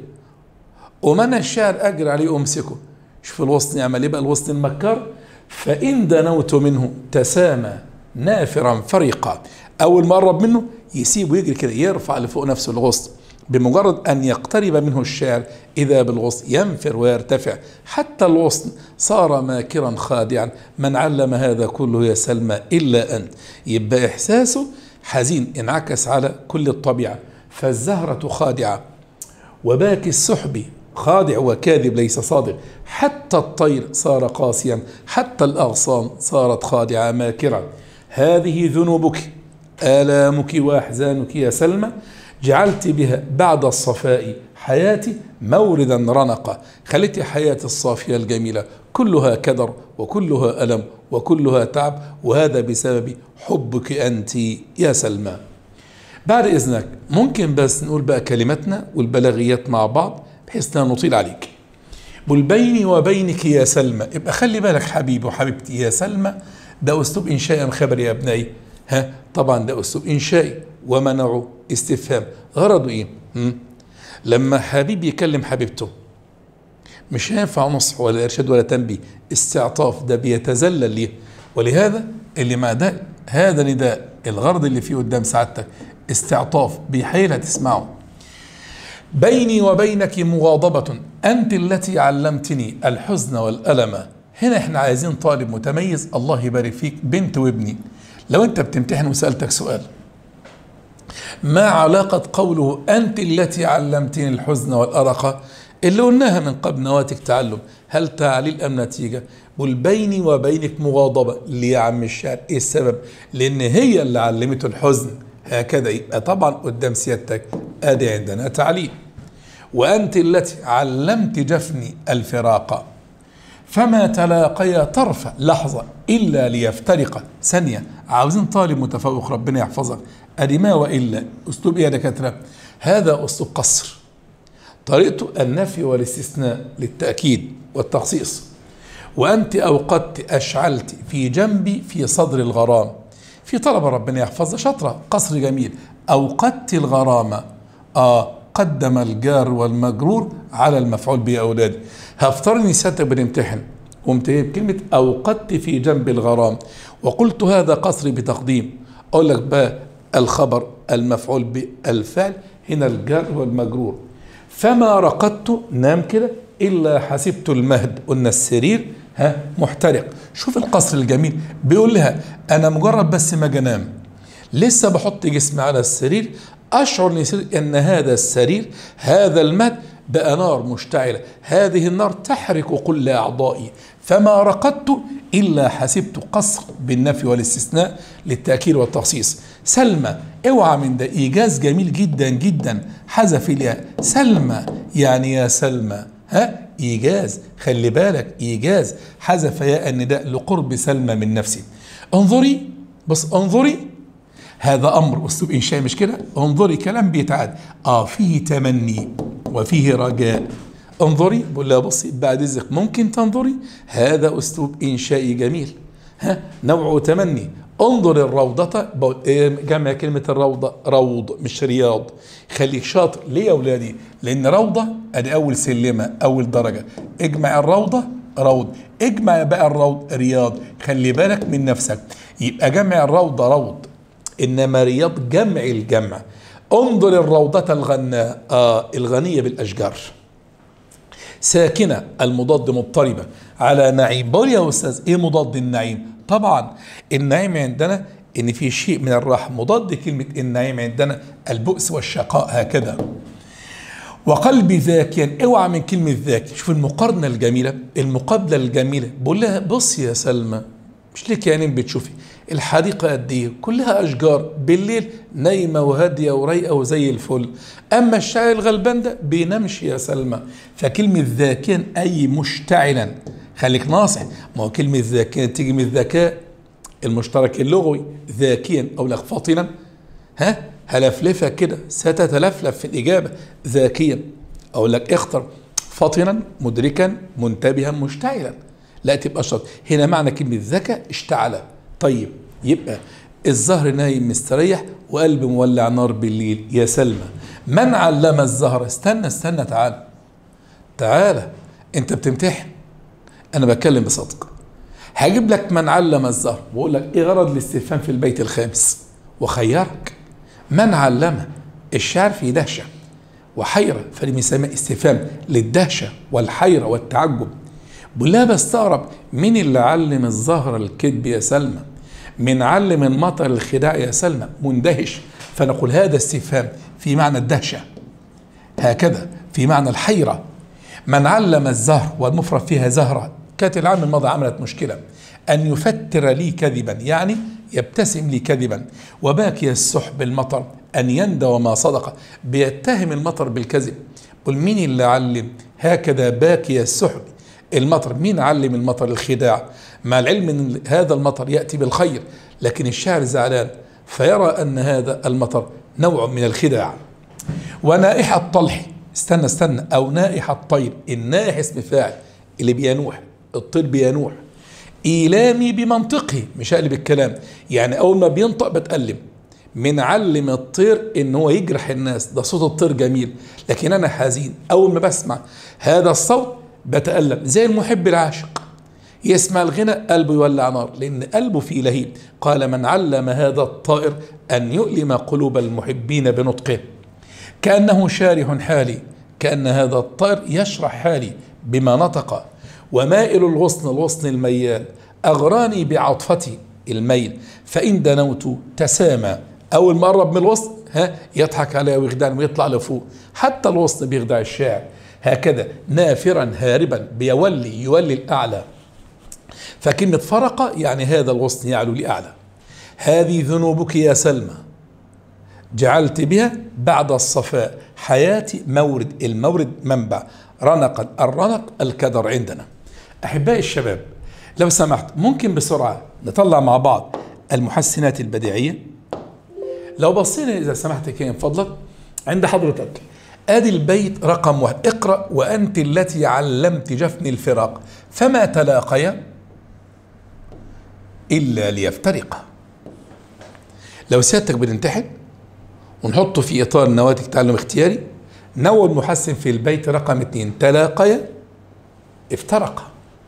ومن الشعر أجري عليه أمسكه شوف الغصن يعمل إيه بقى الغصن المكر فإن دنوت منه تسامى نافرا فريقا أول ما قرب منه يسيبه يجري كده يرفع لفوق نفسه الغصن بمجرد أن يقترب منه الشاعر إذا بالغصن ينفر ويرتفع حتى الغصن صار ماكرا خادعا من علم هذا كله يا سلمى إلا أنت يبقى إحساسه حزين انعكس على كل الطبيعة فالزهرة خادعة وباكي السحب خادع وكاذب ليس صادق حتى الطير صار قاسيا حتى الأغصان صارت خادعة ماكرة هذه ذنوبك آلامك وأحزانك يا سلمى جعلت بها بعد الصفاء حياتي موردا رنقا خليتي حياتي الصافية الجميلة كلها كدر وكلها ألم وكلها تعب وهذا بسبب حبك أنت يا سلمى بعد إذنك ممكن بس نقول بقى كلماتنا والبلاغيات مع بعض بحيث لا نطيل عليك بل بيني وبينك يا سلمى يبقى خلي بالك حبيبي وحبيبتي يا سلمى ده أسلوب إنشاء خبر يا ابنائي ها طبعا ده أسلوب إنشائي ومنعه استفهام غرضه إيه م? لما حبيب يكلم حبيبته مش هينفع نصح ولا إرشاد ولا تنبيه استعطاف ده بيتذلل ليه ولهذا اللي مع ده هذا نداء الغرض اللي فيه قدام سعادتك استعطاف بيحيلها تسمعه بيني وبينك مغاضبة أنت التي علمتني الحزن والألم هنا احنا عايزين طالب متميز الله يبارك فيك بنت وابني لو انت بتمتحن وسألتك سؤال ما علاقة قوله أنت التي علمتني الحزن والأرق اللي قلناها من قبل نواتج تعلم هل تعليل ام نتيجه قل بيني وبينك مغاضبه ليه يا عم الشاعر ايه السبب لان هي اللي علمته الحزن هكذا يبقى طبعا قدام سيادتك ادي عندنا تعليل وانت التي علمت جفني الفراق فما تلاقيا طرف لحظة إلا ليفترقا ثانية عاوزين طالب متفوق ربنا يحفظك أدي ما وإلا أسلوب إيه يا دكاترة هذا أسلوب قصر طريقته النفي والاستثناء للتأكيد والتخصيص وأنت أوقدت أشعلت في جنبي في صدر الغرام في طلبة ربنا يحفظها شطرة قصر جميل أوقدت الغرامة آه قدم الجار والمجرور على المفعول به أولادي هفترض اني سيادتك بنمتحن قمت ايه بكلمة أوقدت في جنب الغرام وقلت هذا قصري بتقديم أقول لك بقى الخبر المفعول بالفعل هنا الجار والمجرور فما رقدت نام كده إلا حسبت المهد قلنا السرير ها محترق شوف القصر الجميل بيقول لها أنا مجرد بس ما أنام لسه بحط جسمي على السرير أشعر أن هذا السرير هذا المهد بقى نار مشتعلة هذه النار تحرق كل أعضائي فما رقدت إلا حسبت قصر بالنفي والاستثناء للتأكيد والتخصيص سلمى اوعى من ده إيجاز جميل جدا جدا حذف الياء سلمى يعني يا سلمى ها إيجاز خلي بالك إيجاز حذف ياء النداء لقرب سلمى من نفسي انظري بص انظري هذا امر اسلوب انشاء مش كده انظري كلام بيتعاد اه فيه تمني وفيه رجاء انظري بقول لها بصي بعد اذنك ممكن تنظري هذا اسلوب انشائي جميل ها نوع تمني انظر الروضة جمع كلمة الروضة روض مش رياض خليك شاطر ليه يا أولادي لأن روضة أدي أول سلمة أول درجة اجمع الروضة روض اجمع بقى الروض رياض خلي بالك من نفسك يبقى جمع الروضة روض إنما رياض جمع الجمع انظر الروضة الغناء آه الغنية بالأشجار ساكنة المضاد مضطربة على نعيم بقول يا أستاذ إيه مضاد النعيم طبعا النعيم عندنا إن في شيء من الراحة مضاد كلمة النعيم عندنا البؤس والشقاء هكذا وقلبي ذاكيا اوعى من كلمة ذاك شوف المقارنة الجميلة المقابلة الجميلة بقول لها بص يا سلمى مش ليك يعني بتشوفي الحديقة قد ايه كلها أشجار بالليل نايمة وهادية ورايقة وزي الفل أما الشاعر الغلبان ده بينامش يا سلمى فكلمة ذاكيا أي مشتعلا خليك ناصح ما هو كلمة ذاكيا تيجي من الذكاء المشترك اللغوي ذاكيا أو لك فاطنا ها هلفلفة كده ستتلفلف في الإجابة ذاكيا أقول لك اختر فاطنا مدركا منتبها مشتعلا لا تبقى شرط هنا معنى كلمة ذكاء اشتعل طيب يبقى الزهر نايم مستريح وقلب مولع نار بالليل يا سلمى من علم الزهر استنى استنى تعال تعال انت بتمتحن انا بتكلم بصدق هجيب لك من علم الزهر بقول لك ايه غرض الاستفهام في البيت الخامس وخيرك من علم الشعر في دهشه وحيره فلمسمى استفهام للدهشه والحيره والتعجب بقول لها بستغرب مين اللي علم الزهر الكذب يا سلمى من علم المطر الخداع يا سلمى مندهش فنقول هذا استفهام في معنى الدهشة هكذا في معنى الحيرة من علم الزهر والمفرد فيها زهرة كانت العام الماضي عملت مشكلة أن يفتر لي كذبا يعني يبتسم لي كذبا وباكي السحب المطر أن يندى وما صدق بيتهم المطر بالكذب قل مين اللي علم هكذا باكي السحب المطر مين علم المطر الخداع مع العلم ان هذا المطر ياتي بالخير لكن الشاعر زعلان فيرى ان هذا المطر نوع من الخداع ونائحة الطلح استنى استنى او نائحة الطير النائح اسم فاعل اللي بينوح الطير بينوح ايلامي بمنطقه مش اقلب الكلام يعني اول ما بينطق بتألم من علم الطير ان هو يجرح الناس ده صوت الطير جميل لكن انا حزين اول ما بسمع هذا الصوت بتألم زي المحب العاشق يسمع الغنى قلبه يولع نار لأن قلبه فيه لهيب قال من علم هذا الطائر أن يؤلم قلوب المحبين بنطقه كأنه شارح حالي كأن هذا الطائر يشرح حالي بما نطق ومائل الغصن الغصن الميال أغراني بعطفتي الميل فإن دنوت تسامى أول ما قرب من الوسط ها يضحك عليها ويخدعني ويطلع لفوق حتى الوسط بيخدع الشاعر هكذا نافرا هاربا بيولي يولي الأعلى فكلمة فرق يعني هذا الغصن يعلو لأعلى هذه ذنوبك يا سلمى جعلت بها بعد الصفاء حياتي مورد المورد منبع رنقا الرنق الكدر عندنا أحبائي الشباب لو سمحت ممكن بسرعة نطلع مع بعض المحسنات البديعية لو بصينا إذا سمحت كريم فضلك عند حضرتك ادي البيت رقم واحد اقرأ وأنت التي علمت جفن الفراق فما تلاقيا إلا ليفترقا لو سيادتك بتمتحن ونحطه في إطار نواتج تعلم اختياري نوى المحسن في البيت رقم اثنين تلاقيا افترقا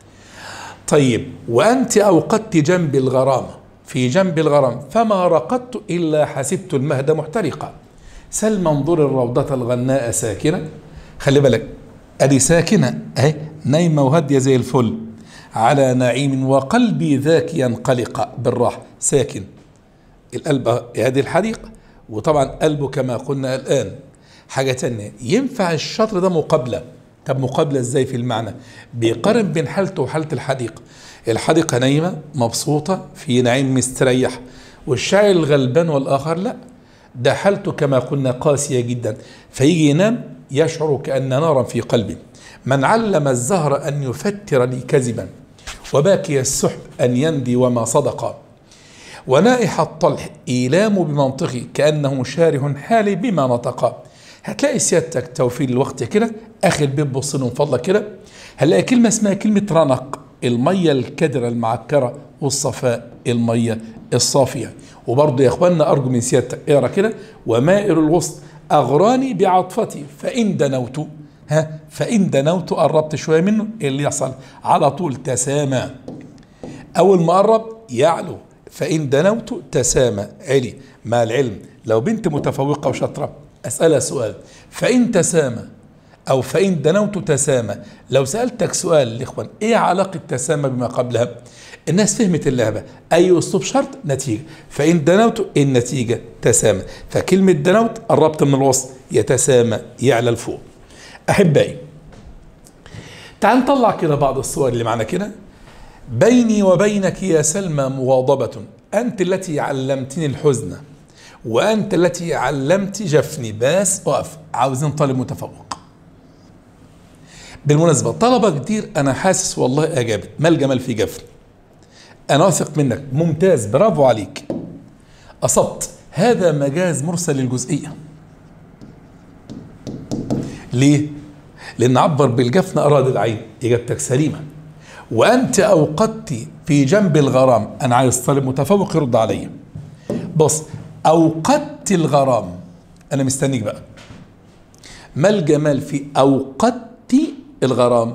طيب وأنت أوقدت جنب الغرامة في جنب الغرام فما رقدت إلا حسبت المهد محترقا سل منظور الروضة الغناء ساكنة خلي بالك أدي ساكنة أهي نايمة وهادية زي الفل على نعيم وقلبي ذاك ينقلق بالراحة ساكن القلب هذه الحديقة وطبعا قلبه كما قلنا الآن حاجة تانية ينفع الشطر ده مقابلة طب مقابلة ازاي في المعنى بيقارن بين حالته وحالة الحديقة الحديقة نايمة مبسوطة في نعيم مستريح والشاعر الغلبان والآخر لا ده حالته كما قلنا قاسية جدا فيجي ينام يشعر كأن نارا في قلبه من علم الزهر أن يفتر لي كذبا وباكي السحب أن يندي وما صدق ونائح الطلح إيلام بمنطقي كأنه شاره حالي بما نطق هتلاقي سيادتك توفير الوقت كده اخر بيت بص من فضلك كده هنلاقي كلمه اسمها كلمه رنق الميه الكدره المعكره والصفاء الميه الصافيه وبرضه يا اخواننا ارجو من سيادتك اقرا كده ومائر الغصن اغراني بعطفتي فان دنوت ها فان دنوت قربت شويه منه ايه اللي يحصل على طول تسامى اول ما قرب يعلو فان دنوت تسامى علي مع العلم لو بنت متفوقه وشاطره أسألها سؤال فإن تسامى أو فإن دنوت تسامى لو سألتك سؤال الإخوان إيه علاقة تسامى بما قبلها الناس فهمت اللعبة أي أسلوب شرط نتيجة فإن دنوت النتيجة تسامى فكلمة دنوت قربت من الوسط يتسامى يعلى الفوق أحبائي تعال نطلع كده بعض الصور اللي معنا كده بيني وبينك يا سلمى مغاضبة أنت التي علمتني الحزن وأنت التي علمت جفني بس وقف عاوزين طالب متفوق بالمناسبة طلبة كتير أنا حاسس والله أجابت ما الجمال في جفني أنا واثق منك ممتاز برافو عليك أصبت هذا مجاز مرسل للجزئية ليه؟ لأن عبر بالجفن أراد العين إجابتك سليمة وأنت أوقدت في جنب الغرام أنا عايز طالب متفوق يرد عليا بص أوقدت الغرام أنا مستنيك بقى ما الجمال في أوقدت الغرام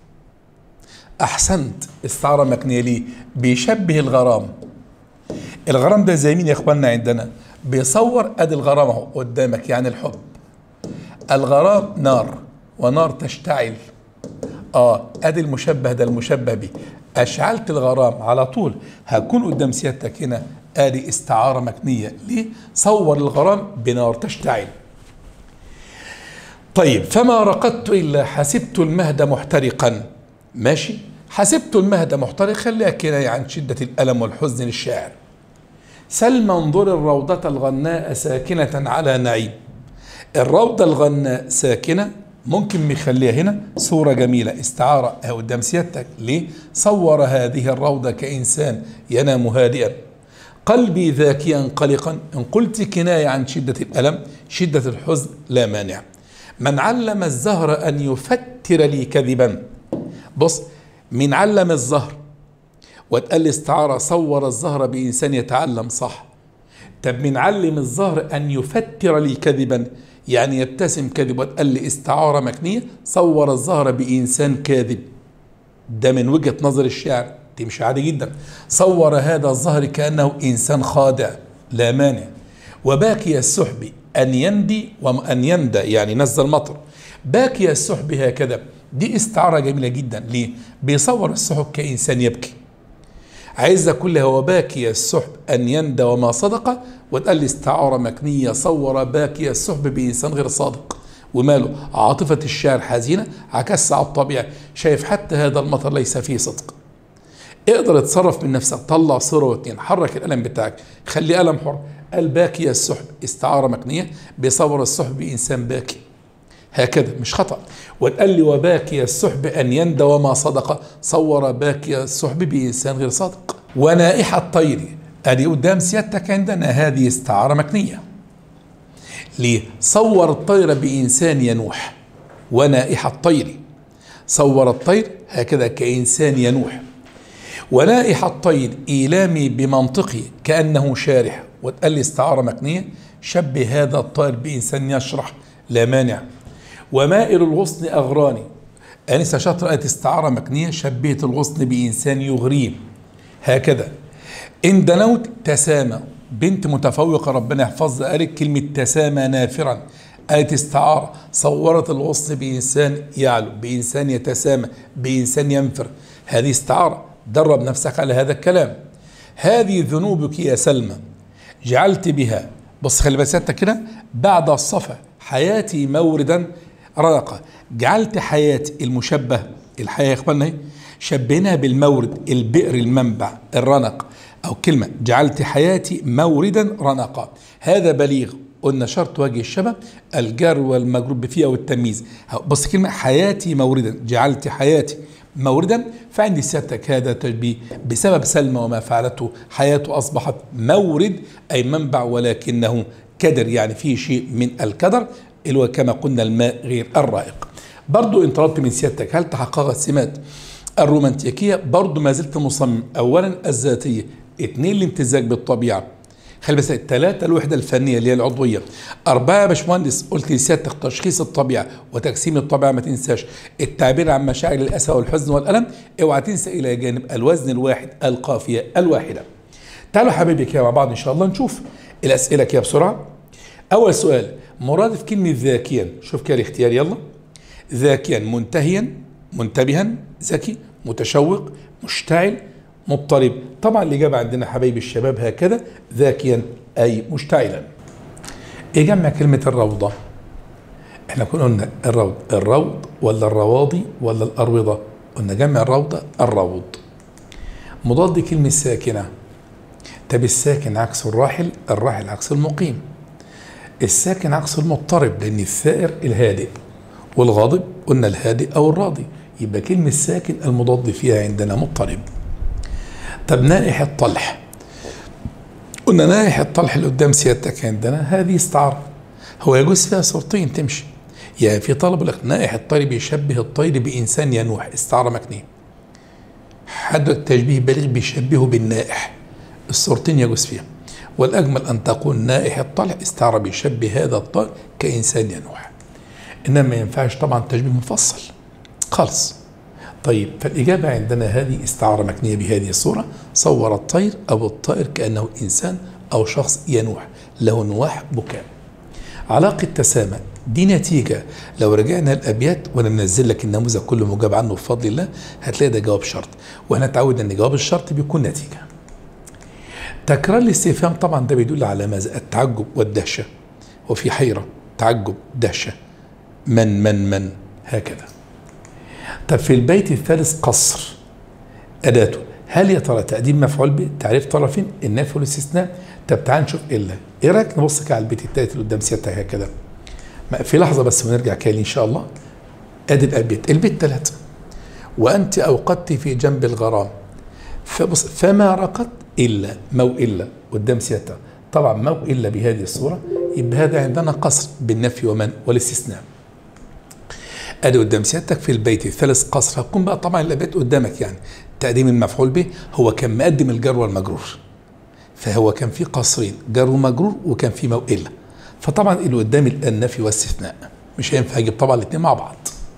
أحسنت استعارة مكنية ليه بيشبه الغرام الغرام ده زي مين يا إخواننا عندنا بيصور أدي الغرام أهو قدامك يعني الحب الغرام نار ونار تشتعل اه ادي المشبه ده المشبه به اشعلت الغرام على طول هكون قدام سيادتك هنا ادي استعاره مكنيه ليه صور الغرام بنار تشتعل طيب فما رقدت الا حسبت المهد محترقا ماشي حسبت المهد محترق خليها كنايه عن شده الالم والحزن للشاعر سل منظر الروضة الغناء ساكنة على نعيم الروضة الغناء ساكنة ممكن نخليها هنا صورة جميلة استعارة قدام سيادتك ليه؟ صور هذه الروضة كإنسان ينام هادئا قلبي ذاكيا قلقا إن قلت كناية عن شدة الألم شدة الحزن لا مانع من علم الزهر أن يفتر لي كذبا بص من علم الزهر وتقال لي استعارة صور الزهر بإنسان يتعلم صح طب من علم الزهر أن يفتر لي كذبا يعني يبتسم كذب وتقال لي استعارة مكنية صور الزهر بإنسان كاذب ده من وجهة نظر الشاعر تمشي عادي جدا صور هذا الزهر كأنه إنسان خادع لا مانع وباكي السحب أن يندي وأن يندى يعني نزل مطر باكي السحب هكذا دي استعارة جميلة جدا ليه؟ بيصور السحب كإنسان يبكي عايزة كلها وباكي السحب أن يندى وما صدق وتقال لي استعارة مكنية صور باكي السحب بإنسان غير صادق وماله عاطفة الشاعر حزينة عكس على الطبيعة شايف حتى هذا المطر ليس فيه صدق اقدر اتصرف من نفسك طلع صورة واتنين حرك القلم بتاعك خلي قلم حر الباكية السحب استعارة مكنية بيصور السحب بإنسان باكي هكذا مش خطأ وقال لي وباكي السحب أن يندى وما صدق صور باكي السحب بإنسان غير صادق ونائحة الطير أدي قدام سيادتك عندنا هذه استعارة مكنية ليه؟ صور الطير بإنسان ينوح ونائحة الطير صور الطير هكذا كإنسان ينوح ونائحة الطير إيلامي بمنطقي كأنه شارح وتقال لي استعارة مكنية شبه هذا الطائر بإنسان يشرح لا مانع ومائل الغصن أغراني أنسة شطر قالت استعارة مكنية شبهت الغصن بإنسان يغريه هكذا إن دنوت تسامى بنت متفوقة ربنا يحفظها قالت كلمة تسامى نافرا قالت استعارة صورت الغصن بإنسان يعلو بإنسان يتسامى بإنسان ينفر هذه استعارة درب نفسك على هذا الكلام هذه ذنوبك يا سلمى جعلت بها بص خلي بالك كده بعد الصفا حياتي موردا رنقة جعلت حياتي المشبه الحياة يا اخوانا شبهناها بالمورد البئر المنبع الرنق أو كلمة جعلت حياتي موردا رنقا هذا بليغ قلنا شرط وجه الشبه الجر والمجرور بفيه أو التمييز بص كلمة حياتي موردا جعلت حياتي موردا فعندي سيادتك هذا تشبيه بسبب سلمى وما فعلته حياته أصبحت مورد أي منبع ولكنه كدر يعني فيه شيء من الكدر اللي هو كما قلنا الماء غير الرائق برضو ان طلبت من سيادتك هل تحققت سمات الرومانتيكية برضو ما زلت مصمم أولا الذاتية اثنين الامتزاج بالطبيعة خلي بس ثلاثة الوحدة الفنية اللي هي العضوية أربعة يا باشمهندس قلت لسيادتك تشخيص الطبيعة وتقسيم الطبيعة ما تنساش التعبير عن مشاعر الأسى والحزن والألم اوعى تنسى إلى جانب الوزن الواحد القافية الواحدة تعالوا حبيبي كده مع بعض إن شاء الله نشوف الأسئلة كده بسرعة أول سؤال مرادف كلمة ذاكيا شوف كده الاختيار يلا ذاكيا منتهيا منتبها ذكي متشوق مشتعل مضطرب طبعا الإجابة عندنا حبايب الشباب هكذا ذاكيا أي مشتعلا إيه جمع كلمة الروضة احنا كنا قلنا الروض الروض ولا الرواضي ولا الأروضة قلنا جمع الروضة الروض مضاد كلمة ساكنة طب الساكن عكس الراحل الراحل عكس المقيم الساكن عكس المضطرب لأن الثائر الهادئ والغاضب قلنا الهادئ أو الراضي يبقى كلمة ساكن المضاد فيها عندنا مضطرب طب نائح الطلح قلنا نائح الطلح اللي قدام سيادتك عندنا هذه استعارة هو يجوز فيها صورتين تمشي يعني في طلب لك نائح الطير بيشبه الطير بإنسان ينوح استعارة مكنية حد التشبيه بليغ بيشبهه بالنائح الصورتين يجوز فيها والأجمل أن تقول نائح الطلع استعار بيشبه هذا الطائر كإنسان ينوح إنما ما ينفعش طبعا تشبيه مفصل خالص طيب فالإجابة عندنا هذه استعارة مكنية بهذه الصورة صور الطير أو الطائر كأنه إنسان أو شخص ينوح له نواح بكاء علاقة تسامى دي نتيجة لو رجعنا الأبيات وأنا منزل لك النموذج كله مجاب عنه بفضل الله هتلاقي ده جواب شرط وإحنا اتعودنا إن جواب الشرط بيكون نتيجة تكرار الاستفهام طبعا ده بيدل على ماذا التعجب والدهشة وفي حيرة تعجب دهشة من من من هكذا طب في البيت الثالث قصر أداته هل يا ترى تقديم مفعول به تعريف طرفين النفي والاستثناء طب تعال نشوف الا ايه رايك نبص كده على البيت الثالث اللي قدام سيادتك هكذا في لحظه بس ونرجع كده ان شاء الله ادي البيت البيت ثلاثه وانت اوقدت في جنب الغرام فبص فما رقت الا مو الا قدام سيادتك طبعا مو الا بهذه الصوره يبقى هذا عندنا قصر بالنفي ومن والاستثناء ادي قدام سيادتك في البيت الثالث قصر هتكون بقى طبعا البيت قدامك يعني تقديم المفعول به هو كان مقدم الجر والمجرور فهو كان في قصرين جر ومجرور وكان في موئلة فطبعا اللي قدام النفي والاستثناء مش هينفع اجيب طبعا الاثنين مع بعض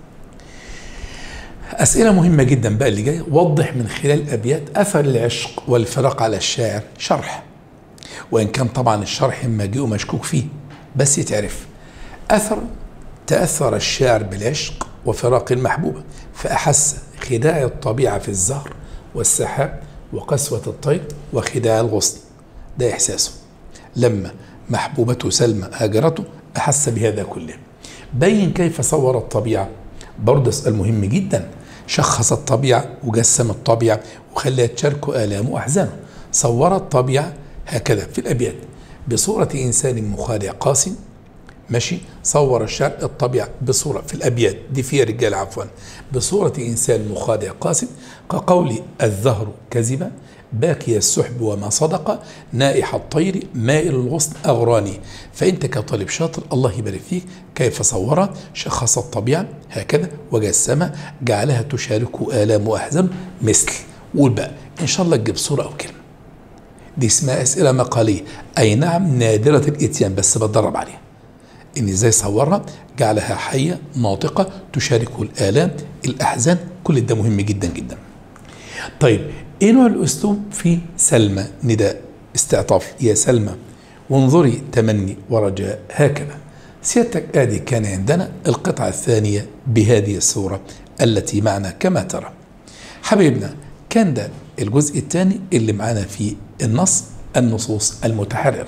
أسئلة مهمة جدا بقى اللي جاية وضح من خلال أبيات أثر العشق والفراق على الشاعر شرح وإن كان طبعا الشرح مجيء ومشكوك فيه بس يتعرف أثر تأثر الشاعر بالعشق وفراق المحبوبة فأحس خداع الطبيعة في الزهر والسحاب وقسوة الطير وخداع الغصن ده إحساسه لما محبوبته سلمى هاجرته أحس بهذا كله بين كيف صور الطبيعة برضه سؤال مهم جدا شخص الطبيعة وجسم الطبيعة وخليها تشاركه آلامه وأحزانه صور الطبيعة هكذا في الأبيات بصورة إنسان مخادع قاس ماشي صور الشعر الطبيعة بصورة في الأبيات دي فيها رجال عفوا بصورة إنسان مخادع قاسم كقول الزهر كذبة باكي السحب وما صدق نائح الطير مائل الغصن أغراني فأنت كطالب شاطر الله يبارك فيك كيف صورها شخص الطبيعة هكذا وجسمها جعلها تشارك آلام وأحزان مثل قول بقى إن شاء الله تجيب صورة أو كلمة دي اسمها أسئلة مقالية أي نعم نادرة الإتيان بس بتدرب عليها ان ازاي صورها جعلها حيه ناطقه تشاركه الالام الاحزان كل ده مهم جدا جدا طيب ايه نوع الاسلوب في سلمى نداء استعطاف يا سلمى وانظري تمني ورجاء هكذا سيادتك ادي كان عندنا القطعه الثانيه بهذه الصوره التي معنا كما ترى حبيبنا كان ده الجزء الثاني اللي معانا في النص النصوص المتحرره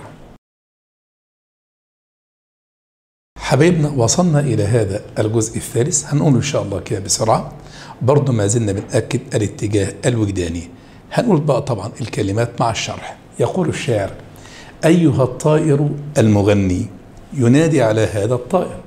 حبايبنا وصلنا إلى هذا الجزء الثالث هنقول إن شاء الله كده بسرعة برضه ما زلنا بنأكد الاتجاه الوجداني هنقول بقى طبعا الكلمات مع الشرح يقول الشاعر أيها الطائر المغني ينادي على هذا الطائر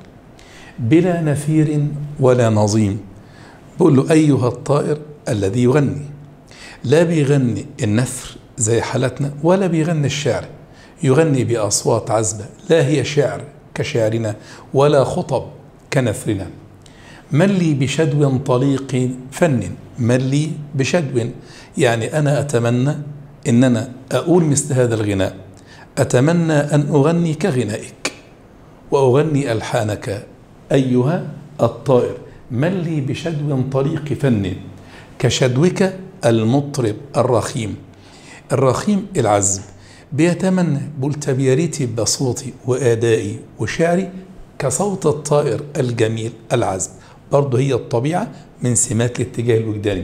بلا نفير ولا نظيم بقول له أيها الطائر الذي يغني لا بيغني النثر زي حالتنا ولا بيغني الشعر يغني بأصوات عذبة لا هي شعر كشعرنا ولا خطب كنثرنا من لي بشدو طليق فن من لي بشدو يعني أنا أتمنى إن أنا أقول مثل هذا الغناء أتمنى أن أغني كغنائك وأغني ألحانك أيها الطائر من لي بشدو طليق فن كشدوك المطرب الرخيم الرخيم العذب بيتمنى قلت يا ريتي بصوتي وادائي وشعري كصوت الطائر الجميل العذب برضه هي الطبيعه من سمات الاتجاه الوجداني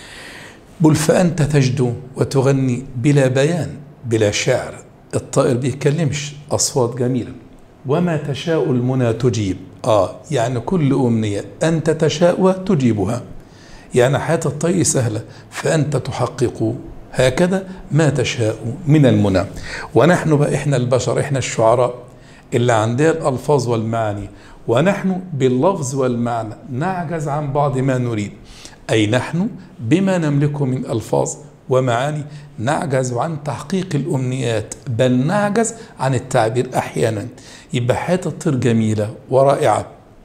بل فانت تجدو وتغني بلا بيان بلا شعر الطائر بيتكلمش اصوات جميله وما تشاء المنى تجيب اه يعني كل امنيه انت تشاء تجيبها يعني حياه الطير سهله فانت تحقق هكذا ما تشاء من المنى ونحن بقى احنا البشر احنا الشعراء اللي عندنا الالفاظ والمعاني ونحن باللفظ والمعنى نعجز عن بعض ما نريد اي نحن بما نملكه من الفاظ ومعاني نعجز عن تحقيق الامنيات بل نعجز عن التعبير احيانا يبقى حياه الطير جميله ورائعه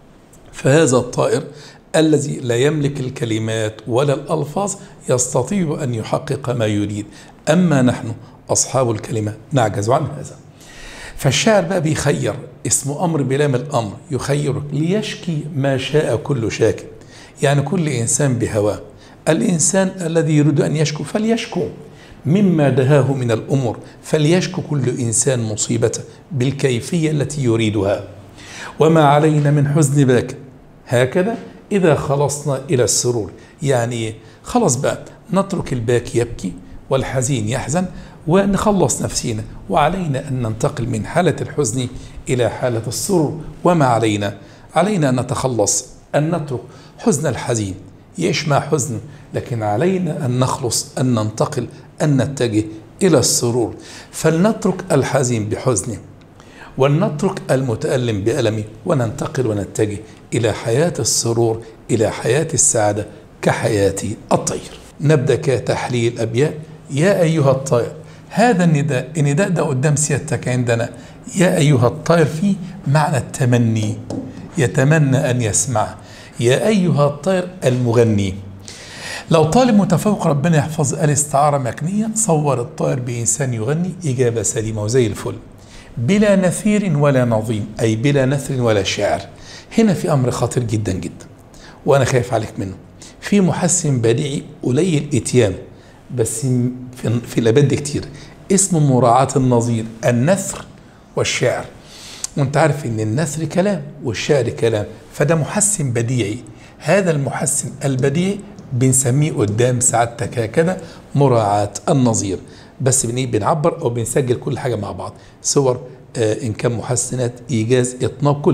فهذا الطائر الذي لا يملك الكلمات ولا الألفاظ يستطيع أن يحقق ما يريد أما نحن أصحاب الكلمة نعجز عن هذا فالشاعر بقى بيخير اسمه أمر بلام الأمر يخيرك ليشكي ما شاء كل شاك يعني كل إنسان بهواه الإنسان الذي يريد أن يشكو فليشكو مما دهاه من الأمور فليشكو كل إنسان مصيبته بالكيفية التي يريدها وما علينا من حزن باك هكذا إذا خلصنا إلى السرور يعني خلص بقى نترك الباكي يبكي والحزين يحزن ونخلص نفسينا وعلينا أن ننتقل من حالة الحزن إلى حالة السرور وما علينا علينا أن نتخلص أن نترك حزن الحزين يشمع حزن لكن علينا أن نخلص أن ننتقل أن نتجه إلى السرور فلنترك الحزين بحزنه ولنترك المتألم بألمه وننتقل ونتجه إلى حياة السرور إلى حياة السعادة كحياة الطير نبدأ كتحليل أبيات يا أيها الطير هذا النداء النداء ده قدام سيادتك عندنا يا أيها الطير فيه معنى التمني يتمنى أن يسمع يا أيها الطير المغني لو طالب متفوق ربنا يحفظ الاستعارة مكنية صور الطائر بإنسان يغني إجابة سليمة وزي الفل بلا نثير ولا نظيم أي بلا نثر ولا شعر هنا في أمر خطير جدا جدا وأنا خايف عليك منه في محسن بديعي قليل إتيان بس في, في الأبد كتير اسمه مراعاة النظير النثر والشعر وانت عارف ان النثر كلام والشعر كلام فده محسن بديعي هذا المحسن البديعي بنسميه قدام سعادتك هكذا مراعاة النظير بس بن بنعبر او بنسجل كل حاجه مع بعض صور آه ان كان محسنات ايجاز اطناب كل ده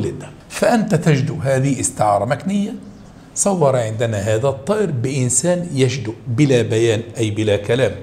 فأنت تجدو هذه استعارة مكنية صور عندنا هذا الطائر بإنسان يجدو بلا بيان أي بلا كلام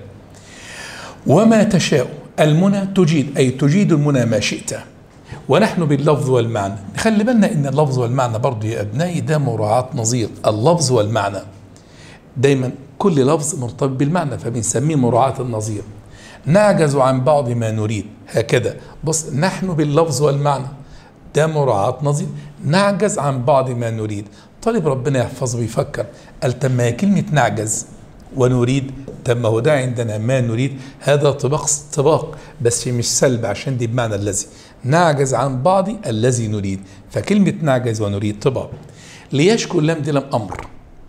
وما تشاء المنى تجيد أي تجيد المنى ما شئت ونحن باللفظ والمعنى خلي بالنا ان اللفظ والمعنى برضو يا ابنائي ده مراعاة نظير اللفظ والمعنى دايما كل لفظ مرتبط بالمعنى فبنسميه مراعاة النظير نعجز عن بعض ما نريد هكذا بص نحن باللفظ والمعنى ده مراعاة نظير نعجز عن بعض ما نريد طالب ربنا يحفظه ويفكر قال طب ما كلمة نعجز ونريد طب ما هو ده عندنا ما نريد هذا طباق طباق بس مش سلب عشان دي بمعنى الذي نعجز عن بعض الذي نريد فكلمة نعجز ونريد طباق ليشكو اللام دي لم أمر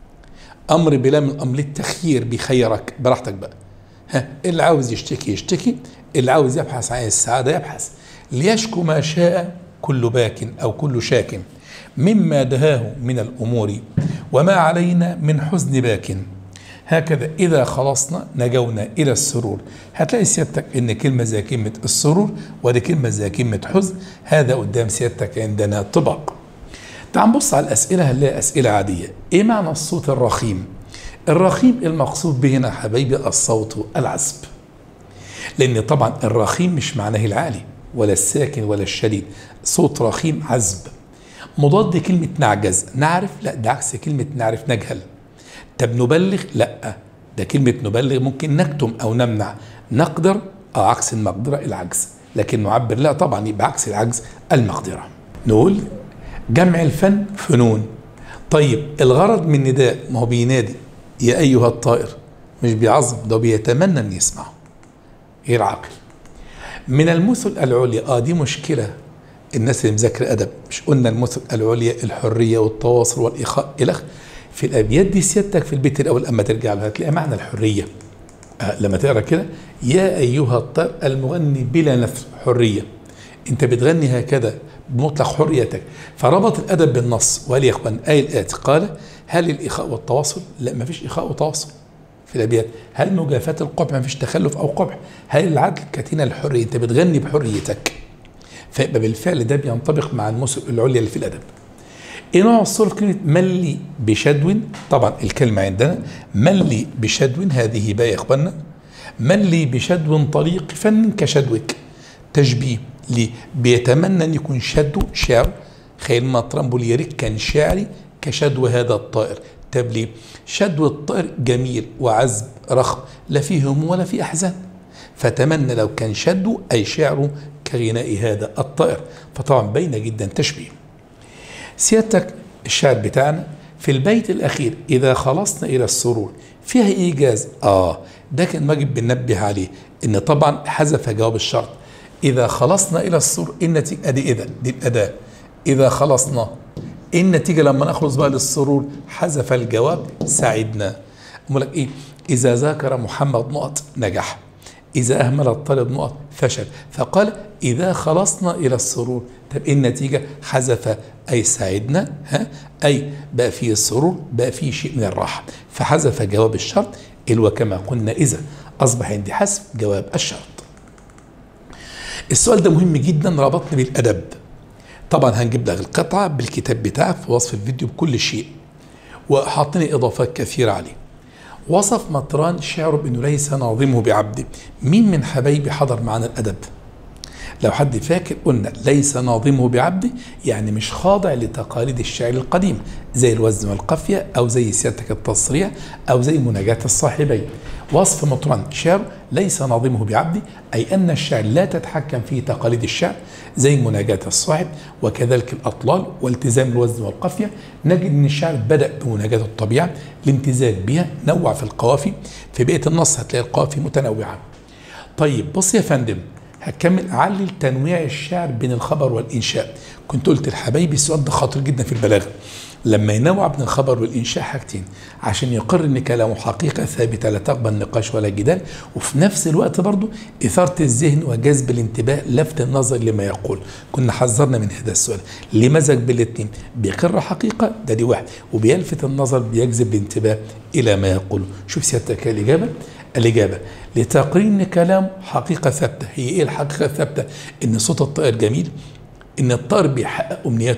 أمر بلام الأمر للتخيير بيخيرك براحتك بقى ها اللي عاوز يشتكي يشتكي اللي عاوز يبحث عن السعادة يبحث ليشكو ما شاء كل باك أو كل شاك مما دهاه من الأمور وما علينا من حزن باك هكذا إذا خلصنا نجونا إلى السرور هتلاقي سيادتك إن كلمة زي كلمة السرور ودي كلمة زي كلمة حزن هذا قدام سيادتك عندنا طبق تعال نبص على الأسئلة هنلاقي أسئلة عادية إيه معنى الصوت الرخيم الرخيم المقصود به هنا حبايبي الصوت العذب لأن طبعا الرخيم مش معناه العالي ولا الساكن ولا الشديد صوت رخيم عذب مضاد كلمة نعجز نعرف لا ده عكس كلمة نعرف نجهل طب نبلغ لا ده كلمة نبلغ ممكن نكتم أو نمنع نقدر أو عكس المقدرة العجز لكن نعبر لا طبعا يبقى عكس العجز المقدرة نقول جمع الفن فنون طيب الغرض من نداء ما هو بينادي يا أيها الطائر مش بيعظم ده بيتمنى أن يسمعه غير عاقل من المثل العليا اه دي مشكله الناس اللي مذاكر ادب مش قلنا المثل العليا الحريه والتواصل والاخاء الى في الابيات دي سيادتك في البيت الاول اما ترجع له هتلاقي معنى الحريه آه لما تقرا كده يا ايها الطير المغني بلا نثر حريه انت بتغني هكذا بمطلق حريتك فربط الادب بالنص وقال يا اخوان اي الاتي قال هل الاخاء والتواصل؟ لا ما فيش اخاء وتواصل في الابيات هل مجافاه القبح ما فيش تخلف او قبح هل العدل كتينه الحريه انت بتغني بحريتك فيبقى بالفعل ده بينطبق مع المثل العليا اللي في الادب ايه نوع الصرف كلمه ملي بشدو طبعا الكلمه عندنا ملي بشدو هذه بقى يا اخوانا ملي بشدو طليق فن كشدوك تشبيه ليه بيتمنى ان يكون شدو شعر خيل ما ترامبوليريك كان شاعري كشدو هذا الطائر طب ليه؟ شدو الطائر جميل وعذب رخم لا فيه هموم ولا فيه احزان فتمنى لو كان شدو اي شعره كغناء هذا الطائر فطبعا باينه جدا تشبيه سيادتك الشعر بتاعنا في البيت الاخير اذا خلصنا الى السرور فيها ايجاز اه ده كان واجب بننبه عليه ان طبعا حذف جواب الشرط اذا خلصنا الى السرور النتيجه ادي اذا دي الاداه اذا خلصنا ايه النتيجه لما نخلص بقى للسرور حذف الجواب سعدنا أقول لك ايه اذا ذاكر محمد نقط نجح اذا اهمل الطالب نقط فشل فقال اذا خلصنا الى السرور طب ايه النتيجه حذف اي سعدنا ها اي بقى فيه السرور بقى فيه شيء من الراحه فحذف جواب الشرط اللي هو كما قلنا اذا اصبح عندي حذف جواب الشرط السؤال ده مهم جدا ربطني بالادب طبعا هنجيب لك القطعة بالكتاب بتاعك في وصف الفيديو بكل شيء وحاطين إضافات كثيرة عليه وصف مطران شعره بأنه ليس ناظمه بعبده مين من حبايبي حضر معنا الأدب لو حد فاكر قلنا ليس ناظمه بعبده يعني مش خاضع لتقاليد الشعر القديم زي الوزن والقافية أو زي سيادتك التصريع أو زي مناجاة الصاحبين وصف مطران شعر ليس ناظمه بعبده أي أن الشعر لا تتحكم فيه تقاليد الشعر زي مناجاة الصاحب وكذلك الأطلال والتزام الوزن والقافية نجد أن الشعر بدأ بمناجاة الطبيعة الامتزاج بها نوع في القوافي في بقية النص هتلاقي القوافي متنوعة طيب بص يا فندم هكمل اعلل تنويع الشعر بين الخبر والانشاء كنت قلت لحبايبي السؤال ده خطير جدا في البلاغه لما ينوع بين الخبر والانشاء حاجتين عشان يقر ان كلامه حقيقه ثابته لا تقبل نقاش ولا جدال وفي نفس الوقت برضه اثاره الذهن وجذب الانتباه لفت النظر لما يقول كنا حذرنا من هذا السؤال ليه مزج بالاثنين بيقر حقيقه ده دي واحد وبيلفت النظر بيجذب الانتباه الى ما يقول شوف سيادتك الاجابه الإجابة لتقرين كلام حقيقة ثابتة هي إيه الحقيقة الثابتة إن صوت الطائر جميل إن الطائر بيحقق أمنيته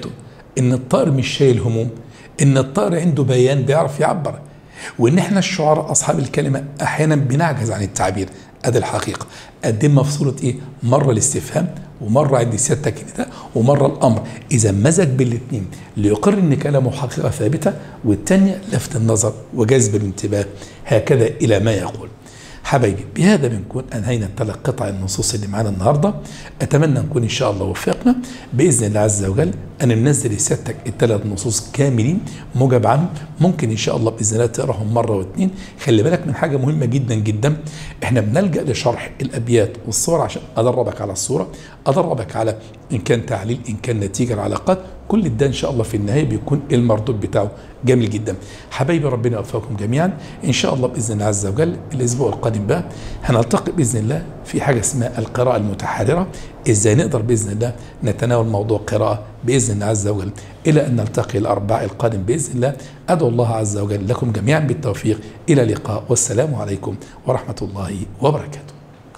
ان الطائر مش شايل هموم ان الطائر عنده بيان بيعرف يعبر وان احنا الشعراء اصحاب الكلمه احيانا بنعجز عن التعبير ادي الحقيقه قدمها في صوره ايه مره الاستفهام ومره عند سيادتك نداء ومره الامر اذا مزج بالاثنين ليقر ان كلامه حقيقه ثابته والثانيه لفت النظر وجذب الانتباه هكذا الى ما يقول حبايبي بهذا بنكون انهينا ثلاث قطع النصوص اللي معانا النهارده اتمنى نكون ان شاء الله وفقنا باذن الله عز وجل ان ننزل لسيادتك الثلاث نصوص كاملين موجب عنهم ممكن ان شاء الله باذن الله تقراهم مره واثنين خلي بالك من حاجه مهمه جدا جدا احنا بنلجا لشرح الابيات والصور عشان ادربك على الصوره ادربك على ان كان تعليل ان كان نتيجه العلاقات كل ده ان شاء الله في النهايه بيكون المردود بتاعه جميل جدا حبايبي ربنا يوفقكم جميعا ان شاء الله باذن الله عز وجل الاسبوع القادم بقى هنلتقي باذن الله في حاجه اسمها القراءه المتحرره ازاي نقدر باذن الله نتناول موضوع قراءه باذن الله عز وجل الى ان نلتقي الاربعاء القادم باذن الله ادعو الله عز وجل لكم جميعا بالتوفيق الى اللقاء والسلام عليكم ورحمه الله وبركاته